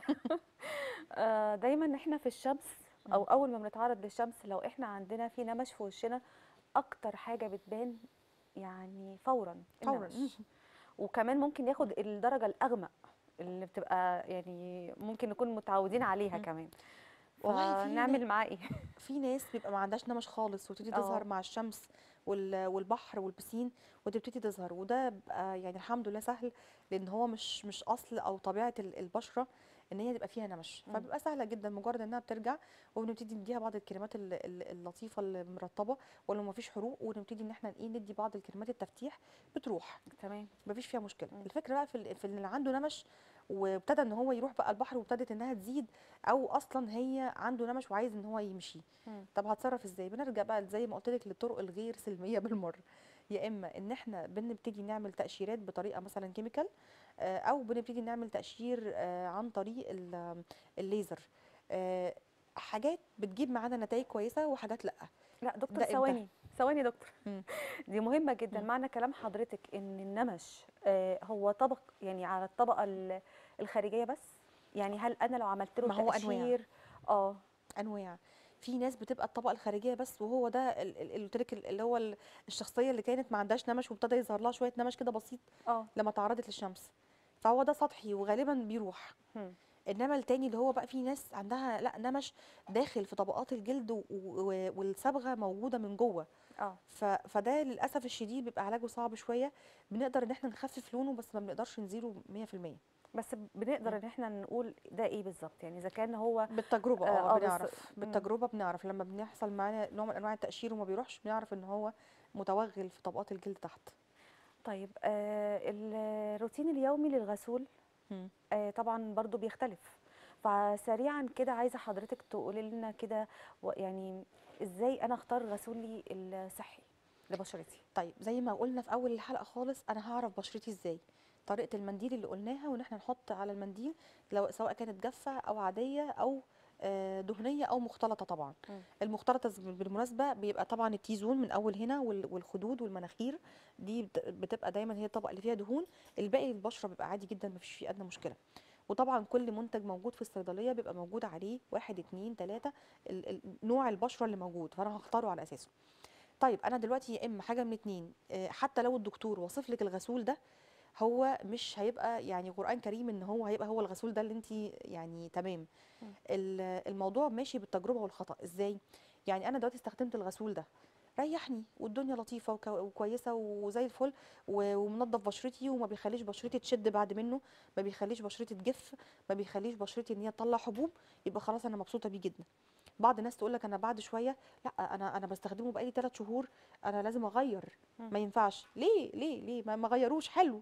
آه دايما احنا في الشمس او مم. اول ما بنتعرض للشمس لو احنا عندنا في نمش في وشنا اكتر حاجه بتبان يعني فورا فورا النمش وكمان ممكن ياخد الدرجه الاغمق اللي بتبقى يعني ممكن نكون متعودين عليها مم. كمان والله في فنعمل معاه ايه في ناس بيبقى ما عندهاش نمش خالص وتبتدي اه. تظهر مع الشمس وال- والبحر والبسين وتبتدي تظهر وده بقى يعني الحمد لله سهل لان هو مش مش اصل او طبيعه ال- البشره ان هي تبقى فيها نمش مم. فبيبقى سهله جدا مجرد انها بترجع وبنبتدي نديها بعض الكريمات ال- ال- اللطيفه المرطبه ولو ما فيش حروق ونبتدي ان احنا ايه ندي بعض الكريمات التفتيح بتروح تمام مفيش فيها مشكله مم. الفكره بقى في ال- في اللي عنده نمش وابتدى ان هو يروح بقى البحر وابتدت انها تزيد او اصلا هي عنده نمش وعايز ان هو يمشي مم. طب هتصرف ازاي بنرجع بقى زي ما قلت لك للطرق الغير سلميه بالمره يا اما ان احنا بنبتدي نعمل تقشيرات بطريقه مثلا كيميكال آه، او بنبتدي نعمل تقشير آه، عن طريق ال- الليزر آه، حاجات بتجيب معانا نتائج كويسه وحاجات لا لا دكتور ده إمتى؟ ثواني ثواني يا دكتور مم. دي مهمة جدا مم. معنى كلام حضرتك ان النمش آه، هو طبق يعني على الطبقة ال- الخارجية بس يعني هل انا لو عملت له ما هو أنواع. تقشير اه انواع في ناس بتبقى الطبقه الخارجيه بس وهو ده ال- ال- اللي قلت لك ال- اللي هو ال- الشخصيه اللي كانت ما عندهاش نمش وابتدى يظهر لها شويه نمش كده بسيط اه لما تعرضت للشمس فهو ده سطحي وغالبا بيروح مم. انما التاني اللي هو بقى في ناس عندها لا نمش داخل في طبقات الجلد و- و- والصبغه موجوده من جوه اه ف... فده للاسف الشديد بيبقى علاجه صعب شويه بنقدر ان احنا نخفف لونه بس ما بنقدرش نزيله 100% بس بنقدر ان احنا نقول ده ايه بالظبط يعني اذا كان هو بالتجربه آه، اه آه، بس- بنعرف مم. بالتجربه بنعرف لما بنحصل معانا نوع من انواع التقشير وما بيروحش بنعرف ان هو متوغل في طبقات الجلد تحت طيب آه الروتين اليومي للغسول مم. آه طبعا برضو بيختلف فسريعا كده عايزه حضرتك تقولي لنا كده و- يعني ازاي انا اختار غسولي الصحي لبشرتي طيب زي ما قلنا في اول الحلقه خالص انا هعرف بشرتي ازاي طريقه المنديل اللي قلناها وان احنا نحط على المنديل لو سواء كانت جافه او عاديه او آه، دهنيه او مختلطه طبعا مم. المختلطه ز- بالمناسبه بيبقى طبعا التيزون من اول هنا وال- والخدود والمناخير دي بت- بتبقى دايما هي الطبقه اللي فيها دهون الباقي البشره بيبقى عادي جدا مفيش فيه ادنى مشكله وطبعا كل منتج موجود في الصيدليه بيبقى موجود عليه واحد اتنين تلاته ال- ال- نوع البشره اللي موجود فانا هختاره على اساسه طيب انا دلوقتي يا اما حاجه من اتنين آه، حتى لو الدكتور وصف لك الغسول ده هو مش هيبقى يعني قران كريم ان هو هيبقى هو الغسول ده اللي انت يعني تمام مم. ال- الموضوع ماشي بالتجربه والخطا ازاي يعني انا دلوقتي استخدمت الغسول ده ريحني والدنيا لطيفه وكو- وكويسه وزي الفل و- ومنظف بشرتي وما بيخليش بشرتي تشد بعد منه ما بيخليش بشرتي تجف ما بيخليش بشرتي ان هي تطلع حبوب يبقى خلاص انا مبسوطه بيه جدا بعض الناس تقول لك انا بعد شويه لا انا انا بستخدمه بقالي 3 شهور انا لازم اغير مم. ما ينفعش ليه ليه ليه ما ما غيروش حلو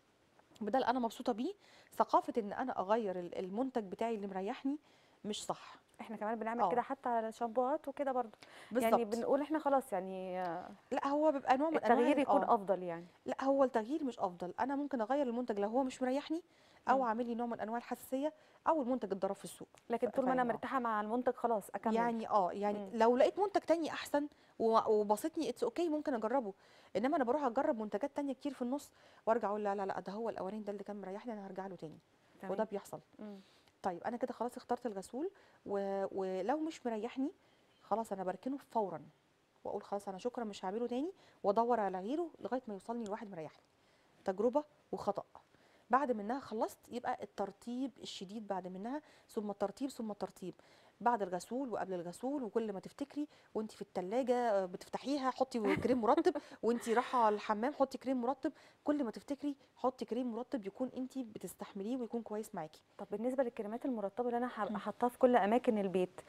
بدل انا مبسوطه بيه ثقافه ان انا اغير ال- المنتج بتاعي اللي مريحني مش صح احنا كمان بنعمل آه. كده حتى على الشامبوهات وكده برضو بالظبط يعني بنقول احنا خلاص يعني آه، لا هو بيبقى نوع من انواع التغيير ال- يكون آه. افضل يعني لا هو التغيير مش افضل انا ممكن اغير المنتج لو هو مش مريحني او مم. عامل لي نوع من انواع الحساسيه او المنتج اتضرب في السوق لكن ف- طول ما انا فاهم، آه. مرتاحه مع المنتج خلاص اكمل يعني اه يعني مم. لو لقيت منتج تاني احسن و- وبسطني اتس اوكي ممكن اجربه انما انا بروح اجرب منتجات تانية كتير في النص وارجع اقول لا لا لا ده هو الاولاني ده اللي كان مريحني انا هرجع له تاني تمام. وده بيحصل مم. طيب انا كده خلاص اخترت الغسول و... ولو مش مريحني خلاص انا بركنه فورا واقول خلاص انا شكرا مش هعمله تاني وادور على غيره لغايه ما يوصلني لواحد مريحني تجربه وخطا بعد منها خلصت يبقى الترتيب الشديد بعد منها ثم الترتيب ثم الترتيب بعد الغسول وقبل الغسول وكل ما تفتكري وانت في التلاجة بتفتحيها حطي كريم مرطب وانت رايحه الحمام حطي كريم مرطب كل ما تفتكري حطي كريم مرطب يكون انت بتستحمليه ويكون كويس معاكي طب بالنسبه للكريمات المرطبه اللي انا مم. هبقى حاطاها في كل اماكن البيت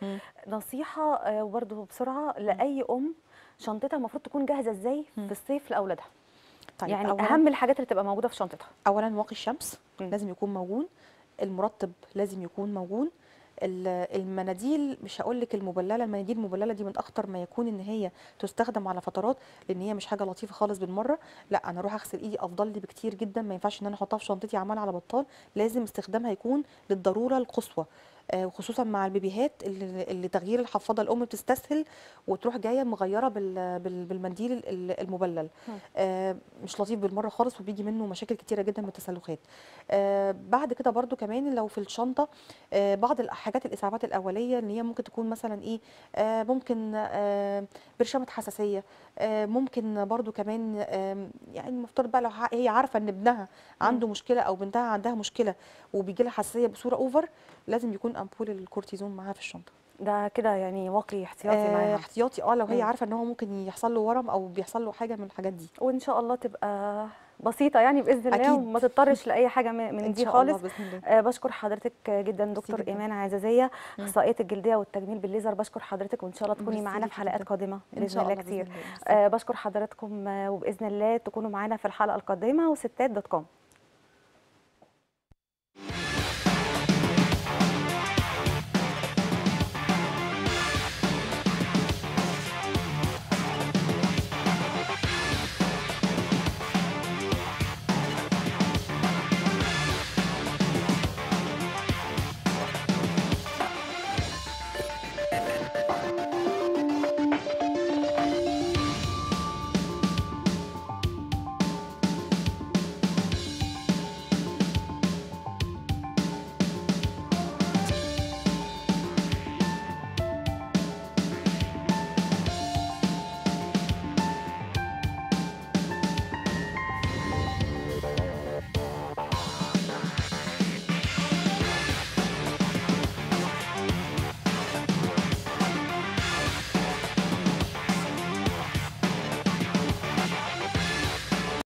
نصيحه آه، وبرضه بسرعه لاي ام شنطتها المفروض تكون جاهزه ازاي مم. في الصيف لاولادها طيب يعني أولاً اهم الحاجات اللي تبقى موجوده في شنطتها اولا واقي الشمس مم. لازم يكون موجود المرطب لازم يكون موجود ال- المناديل مش هقول لك المبلله المناديل المبلله دي من اخطر ما يكون ان هي تستخدم على فترات لان هي مش حاجه لطيفه خالص بالمره لا انا اروح اغسل ايدي افضل لي بكتير جدا ما ينفعش ان انا احطها في شنطتي عمال على بطال لازم استخدامها يكون للضروره القصوى آه، وخصوصا مع البيبيهات اللي, اللي تغيير الحفاضه الام بتستسهل وتروح جايه مغيره بال- بال- بالمنديل ال- المبلل مم. آه، مش لطيف بالمره خالص وبيجي منه مشاكل كتيره جدا من التسلخات آه، بعد كده برضو كمان لو في الشنطه آه، بعض الحاجات الاسعافات الاوليه اللي هي ممكن تكون مثلا ايه آه، ممكن آه، برشامه حساسيه آه، ممكن برضو كمان آم، يعني المفترض بقى لو ح- هي عارفه ان ابنها عنده مشكله او بنتها عندها مشكله وبيجي لها حساسيه بصوره اوفر لازم يكون امبول الكورتيزون معاها في الشنطه ده كده يعني واقي احتياطي آه، معاها احتياطي اه لو هي مم. عارفه ان هو ممكن يحصل له ورم او بيحصل له حاجه من الحاجات دي وان شاء الله تبقى بسيطه يعني باذن الله أكيد. وما تضطرش لاي حاجه من من ان دي شاء الله خالص باذن الله آه، بشكر حضرتك جدا ميرسي دكتور جدا. ايمان عزازيه مم. اخصائيه الجلديه والتجميل بالليزر بشكر حضرتك وان شاء الله تكوني ميرسي معانا في ليكي حلقات جدا. قادمه ان باذن شاء الله الله كتير باذن الله ميرسي. آه، بشكر حضراتكم آه، وباذن الله تكونوا معانا في الحلقه القادمه وستات دوت كوم